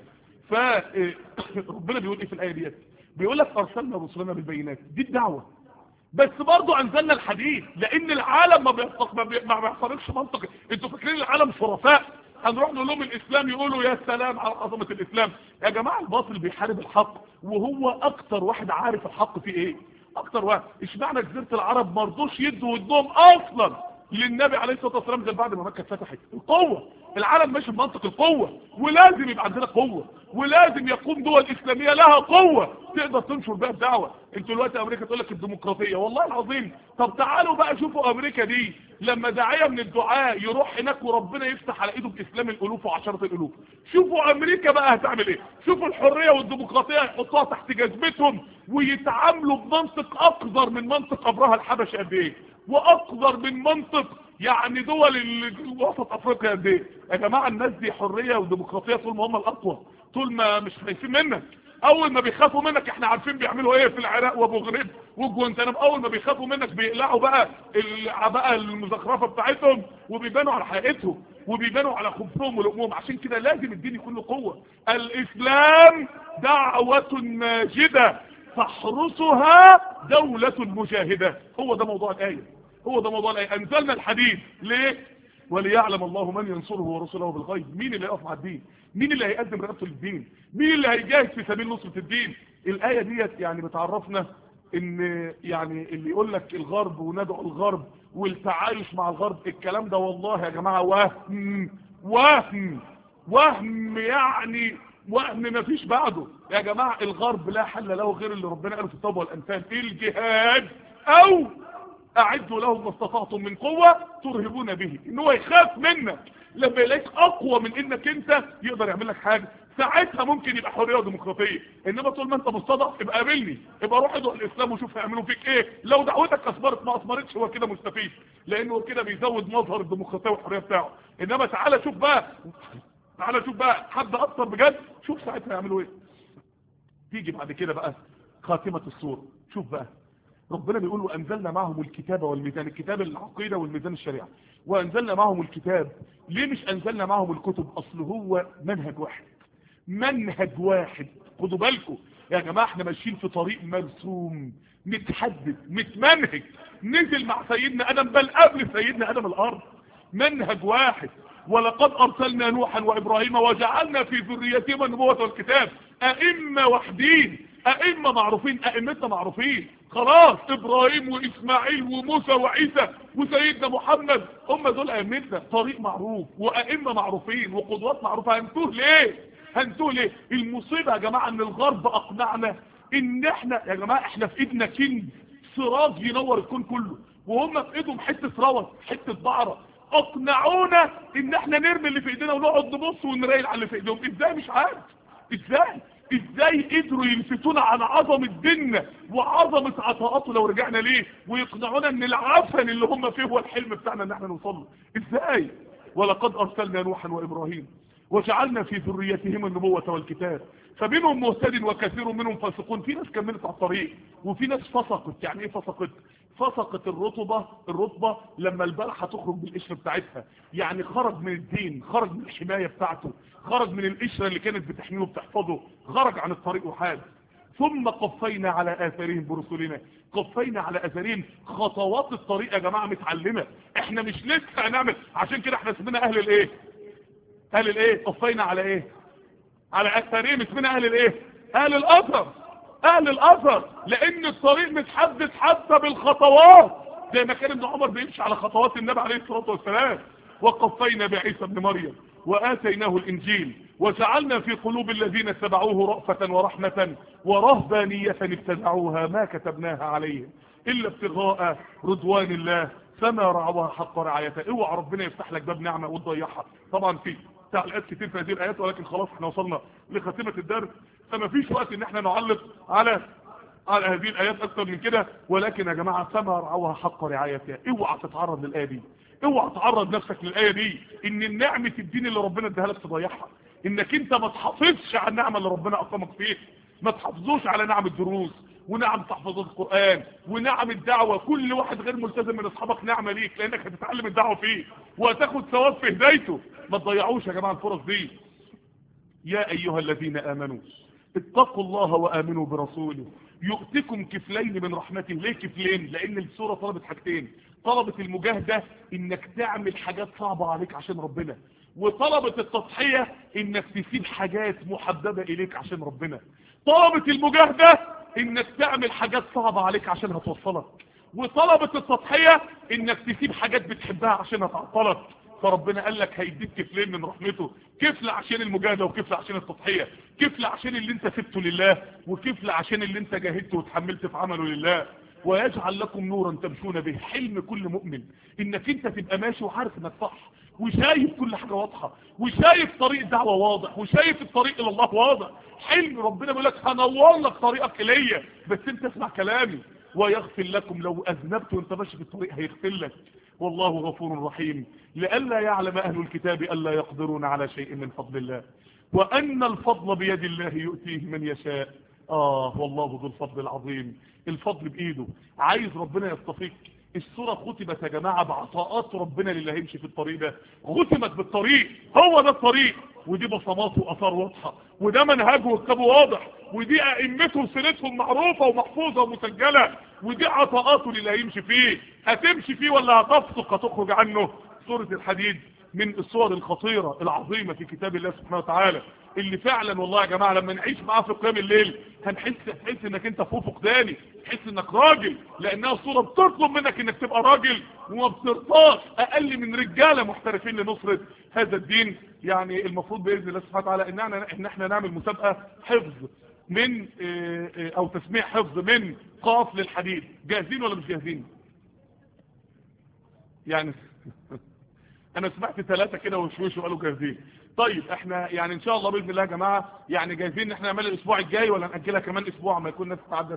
فربنا بيقول ايه في الاية ديت بيقول لك ارسلنا رسلنا بالبينات دي الدعوة بس برضو انزلنا الحديد لان العالم ما بيحصل ما بيحصلش منطقي انتوا فاكرين العالم شرفاء هنروح نقول لهم الاسلام يقولوا يا سلام على عظمه الاسلام يا جماعه الباطل بيحارب الحق وهو اكتر واحد عارف الحق فيه ايه اكتر واحد اشمعنى جزيره العرب ما رضوش يدوا ودهم اصلا للنبي عليه الصلاه والسلام غير بعد ما مكه اتفتحت القوه العالم ماشي بمنطق القوه ولازم يبقى عندنا قوه ولازم يقوم دول اسلاميه لها قوه تقدر تنشر بها الدعوه انتوا دلوقتي امريكا تقول لك الديمقراطيه والله العظيم طب تعالوا بقى شوفوا امريكا دي لما داعيه من الدعاء يروح هناك وربنا يفتح على ايده باسلام الالوف وعشره الالوف شوفوا امريكا بقى هتعمل ايه شوفوا الحريه والديمقراطيه يحطوها تحت جذبتهم ويتعاملوا بمنطق اقذر من منطق ابرهه الحبشي قد ايه واقذر من منطق يعني دول اللي وسط افريقيا قد ايه يا جماعه الناس دي حريه وديمقراطيه طول ما هم الاقوى طول ما مش خايفين منك اول ما بيخافوا منك احنا عارفين بيعملوا ايه في العراق وابو غريب وجوانتنام اول ما بيخافوا منك بيقلعوا بقى العباءه المزخرفه بتاعتهم وبيبانوا على حقيقتهم وبيبانوا على خبثهم ولؤمهم عشان كده لازم الدين يكون له قوه الاسلام دعوه ماجده تحرسها دولة مجاهدة هو ده موضوع الآية هو ده موضوع الآية أنزلنا الحديد ليه وليعلم الله من ينصره ورسله بالغيب مين اللي هيقف مع الدين مين اللي هيقدم رقبته للدين مين اللي هيجاهد في سبيل نصرة الدين الآية ديت يعني بتعرفنا ان يعني اللي يقول لك الغرب وندعو الغرب والتعايش مع الغرب الكلام ده والله يا جماعة وهم وهم وهم يعني وهم ما فيش بعده يا جماعة الغرب لا حل له غير اللي ربنا قاله في التوبة والأنفال الجهاد أو أعدوا لهم ما استطعتم من قوة ترهبون به إن هو يخاف منك لما يلاقيك أقوى من إنك أنت يقدر يعمل لك حاجة ساعتها ممكن يبقى حرية وديمقراطية إنما طول ما أنت مستضعف ابقى قابلني ابقى روح ادعو الإسلام وشوف هيعملوا فيك إيه لو دعوتك أثمرت ما أثمرتش هو كده مستفيد لأنه كده بيزود مظهر الديمقراطية والحرية بتاعه إنما تعالى شوف بقى تعالى شوف بقى حد اكتر بجد شوف ساعتها يعملوا ايه تيجي بعد كده بقى خاتمة الصورة شوف بقى ربنا بيقول وانزلنا معهم الكتاب والميزان الكتاب العقيدة والميزان الشريعة وانزلنا معهم الكتاب ليه مش انزلنا معهم الكتب اصل هو منهج واحد منهج واحد خدوا بالكم يا جماعة احنا ماشيين في طريق مرسوم متحدد متمنهج نزل مع سيدنا ادم بل قبل سيدنا ادم الارض منهج واحد ولقد ارسلنا نوحا وابراهيم وجعلنا في ذريتهما النبوة والكتاب ائمة وحدين ائمة معروفين ائمتنا معروفين خلاص ابراهيم واسماعيل وموسى وعيسى وسيدنا محمد هم دول ائمتنا طريق معروف وائمة معروفين وقدوات معروفة هنتوه ليه هنتوه ليه المصيبة يا جماعة ان الغرب اقنعنا ان احنا يا جماعة احنا في ايدنا كنز سراج ينور الكون كله وهم في ايدهم حتة روث حتة بعرة اقنعونا ان احنا نرمي اللي في ايدينا ونقعد نبص ونرايل على اللي في ايديهم ازاي مش عارف ازاي ازاي قدروا يلفتونا عن عظمة ديننا وعظمة عطاءاته لو رجعنا ليه ويقنعونا ان العفن اللي هم فيه هو الحلم بتاعنا ان احنا نوصل له ازاي ولقد ارسلنا نوحا وابراهيم وجعلنا في ذريتهم النبوة والكتاب فمنهم مهتد وكثير منهم فاسقون في ناس كملت على الطريق وفي ناس فسقت يعني ايه فسقت فسقت الرطبة الرطبة لما البلحة تخرج بالقشرة بتاعتها يعني خرج من الدين خرج من الحماية بتاعته خرج من القشرة اللي كانت بتحميه وبتحفظه خرج عن الطريق وحاد ثم قفينا على آثارهم برسلنا قفينا على آثارهم خطوات الطريق يا جماعة متعلمة احنا مش لسه هنعمل عشان كده احنا اسمنا اهل الايه اهل الايه قفينا على ايه على اثرين اسمنا اهل الايه اهل الاثر اهل الاثر لان الطريق متحدد حتى بالخطوات زي ما كان ابن عمر بيمشي على خطوات النبي عليه الصلاه والسلام وقفينا بعيسى ابن مريم واتيناه الانجيل وجعلنا في قلوب الذين اتبعوه رأفة ورحمة ورهبانية ابتدعوها ما كتبناها عليهم الا ابتغاء رضوان الله فما رعوها حق رعايتها اوعى ربنا يفتح لك باب نعمه وتضيعها طبعا في تعليقات كتير في هذه الايات ولكن خلاص احنا وصلنا لخاتمه الدرس فما فيش وقت ان احنا نعلق على على هذه الايات اكتر من كده ولكن يا جماعه فما رعوها حق رعايتها اوعى تتعرض للايه دي اوعى تعرض نفسك للايه دي ان نعمه الدين اللي ربنا اداها لك تضيعها انك انت ما تحافظش على النعمه اللي ربنا اقامك فيها ما تحافظوش على نعم الدروس ونعم تحفظ القرآن ونعم الدعوة كل واحد غير ملتزم من اصحابك نعمة ليك لانك هتتعلم الدعوة فيه وهتاخد ثواب في هدايته ما تضيعوش يا جماعة الفرص دي يا ايها الذين امنوا اتقوا الله وامنوا برسوله يؤتكم كفلين من رحمته ليه كفلين لان السورة طلبت حاجتين طلبت المجاهدة انك تعمل حاجات صعبة عليك عشان ربنا وطلبت التضحية انك تسيب حاجات محببة اليك عشان ربنا طلبت المجاهدة انك تعمل حاجات صعبة عليك عشان هتوصلك وطلبت التضحية انك تسيب حاجات بتحبها عشان هتعطلك فربنا قال لك هيديك كفلين من رحمته كفل عشان المجاهدة وكفل عشان التضحية كفل عشان اللي انت سبته لله وكفل عشان اللي انت جاهدته وتحملت في عمله لله ويجعل لكم نورا تمشون به حلم كل مؤمن انك انت تبقى ماشي وعارف انك صح وشايف كل حاجة واضحة وشايف طريق الدعوة واضح وشايف الطريق الى الله واضح حلم ربنا بيقول لك هنور لك طريقك الي بس انت اسمع كلامي ويغفر لكم لو اذنبت وانت ماشي في الطريق هيغفر لك والله غفور رحيم لئلا يعلم اهل الكتاب الا يقدرون على شيء من فضل الله وان الفضل بيد الله يؤتيه من يشاء اه والله ذو الفضل العظيم الفضل بايده عايز ربنا يصطفيك السورة ختمت يا جماعة بعطاءات ربنا للي هيمشي في الطريق ده ختمت بالطريق هو ده الطريق ودي بصماته واثار واضحة وده منهجه وكتابه واضح ودي ائمته وسيرتهم معروفة ومحفوظة ومسجلة ودي عطاءاته للي هيمشي فيه هتمشي فيه ولا هتفسق هتخرج عنه سورة الحديد من الصور الخطيرة العظيمة في كتاب الله سبحانه وتعالى اللي فعلا والله يا جماعة لما نعيش معاه في قيام الليل هنحس تحس انك انت في افق تاني تحس انك راجل لانها صورة بتطلب منك انك تبقى راجل وما بترضاش اقل من رجالة محترفين لنصرة هذا الدين يعني المفروض باذن الله سبحانه وتعالى ان احنا ان احنا نعمل مسابقة حفظ من او تسميع حفظ من قاف للحديد جاهزين ولا مش جاهزين يعني انا سمعت ثلاثة كده وشوش وقالوا جاهزين طيب احنا يعني ان شاء الله باذن الله يا جماعه يعني جاهزين ان احنا نعمل الاسبوع الجاي ولا ناجلها كمان اسبوع ما يكون الناس تعدت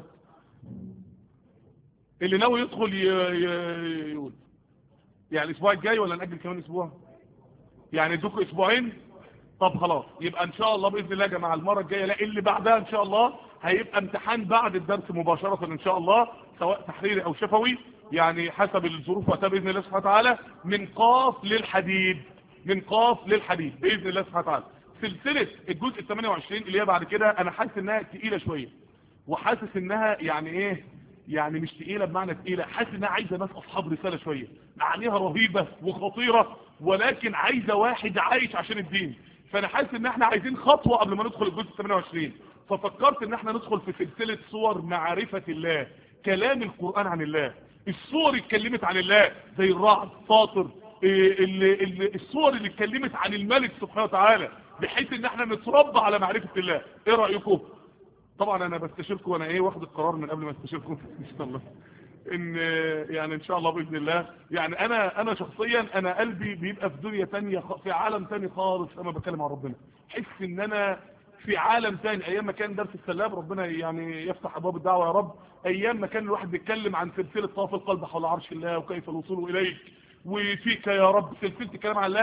اللي ناوي يدخل يقول يعني الاسبوع الجاي ولا ناجل كمان اسبوع يعني ادوكوا اسبوعين طب خلاص يبقى ان شاء الله باذن الله يا جماعه المره الجايه لا اللي بعدها ان شاء الله هيبقى امتحان بعد الدرس مباشره ان شاء الله سواء تحريري او شفوي يعني حسب الظروف وقتها باذن الله سبحانه وتعالى من قاف للحديد من قاف للحديد باذن الله سبحانه وتعالى سلسله الجزء ال 28 اللي هي بعد كده انا حاسس انها تقيله شويه وحاسس انها يعني ايه يعني مش تقيله بمعنى تقيله حاسس انها عايزه ناس اصحاب رساله شويه معانيها رهيبه وخطيره ولكن عايزه واحد عايش عشان الدين فانا حاسس ان احنا عايزين خطوه قبل ما ندخل الجزء ال 28 ففكرت ان احنا ندخل في سلسله صور معرفه الله كلام القران عن الله الصور اللي اتكلمت عن الله زي الرعد فاطر اللي اللي الصور اللي اتكلمت عن الملك سبحانه وتعالى بحيث ان احنا نتربى على معرفة الله ايه رأيكم طبعا انا بستشيركم وانا ايه واخد القرار من قبل ما استشيركم ان شاء الله ان يعني ان شاء الله باذن الله يعني انا انا شخصيا انا قلبي بيبقى في دنيا تانية في عالم تاني خالص لما بتكلم عن ربنا حس ان انا في عالم تاني ايام ما كان درس السلام ربنا يعني يفتح ابواب الدعوه يا رب ايام ما كان الواحد بيتكلم عن سلسله طواف القلب حول عرش الله وكيف الوصول اليك وفيك يا رب سلسله الكلام عن الله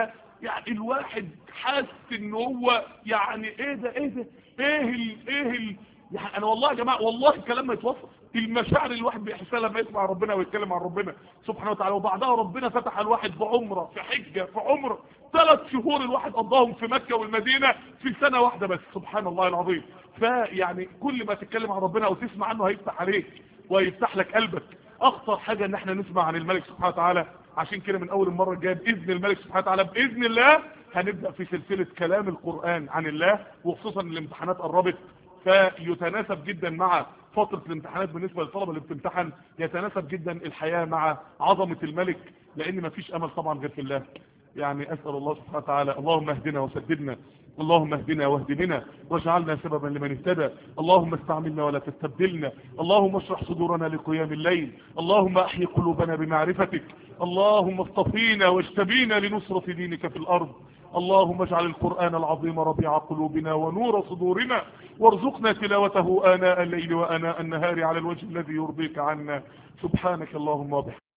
يعني الواحد حاسس ان هو يعني ايه ده ايه ده ايه ال ايه ال يعني انا والله يا جماعه والله الكلام ما يتوصف المشاعر اللي الواحد بيحسها لما يسمع ربنا ويتكلم عن ربنا سبحانه وتعالى وبعدها ربنا فتح الواحد بعمره في حجه في عمره ثلاث شهور الواحد قضاهم في مكه والمدينه في سنه واحده بس سبحان الله العظيم فيعني كل ما تتكلم عن ربنا او تسمع عنه هيفتح عليك ويفتح لك قلبك اخطر حاجه ان احنا نسمع عن الملك سبحانه وتعالى عشان كده من اول المره الجايه باذن الملك سبحانه وتعالى باذن الله هنبدا في سلسله كلام القران عن الله وخصوصا الامتحانات قربت فيتناسب جدا مع فترة الامتحانات بالنسبة للطلبة اللي بتمتحن يتناسب جدا الحياة مع عظمة الملك لان مفيش امل طبعا غير في الله يعني اسأل الله سبحانه وتعالى اللهم اهدنا وسددنا اللهم اهدنا واهد بنا واجعلنا سببا لمن اهتدى اللهم استعملنا ولا تستبدلنا اللهم اشرح صدورنا لقيام الليل اللهم احيي قلوبنا بمعرفتك اللهم اصطفينا واجتبينا لنصرة دينك في الارض اللهم اجعل القرآن العظيم ربيع قلوبنا ونور صدورنا وارزقنا تلاوته آناء الليل وآناء النهار على الوجه الذي يرضيك عنا سبحانك اللهم وبحمدك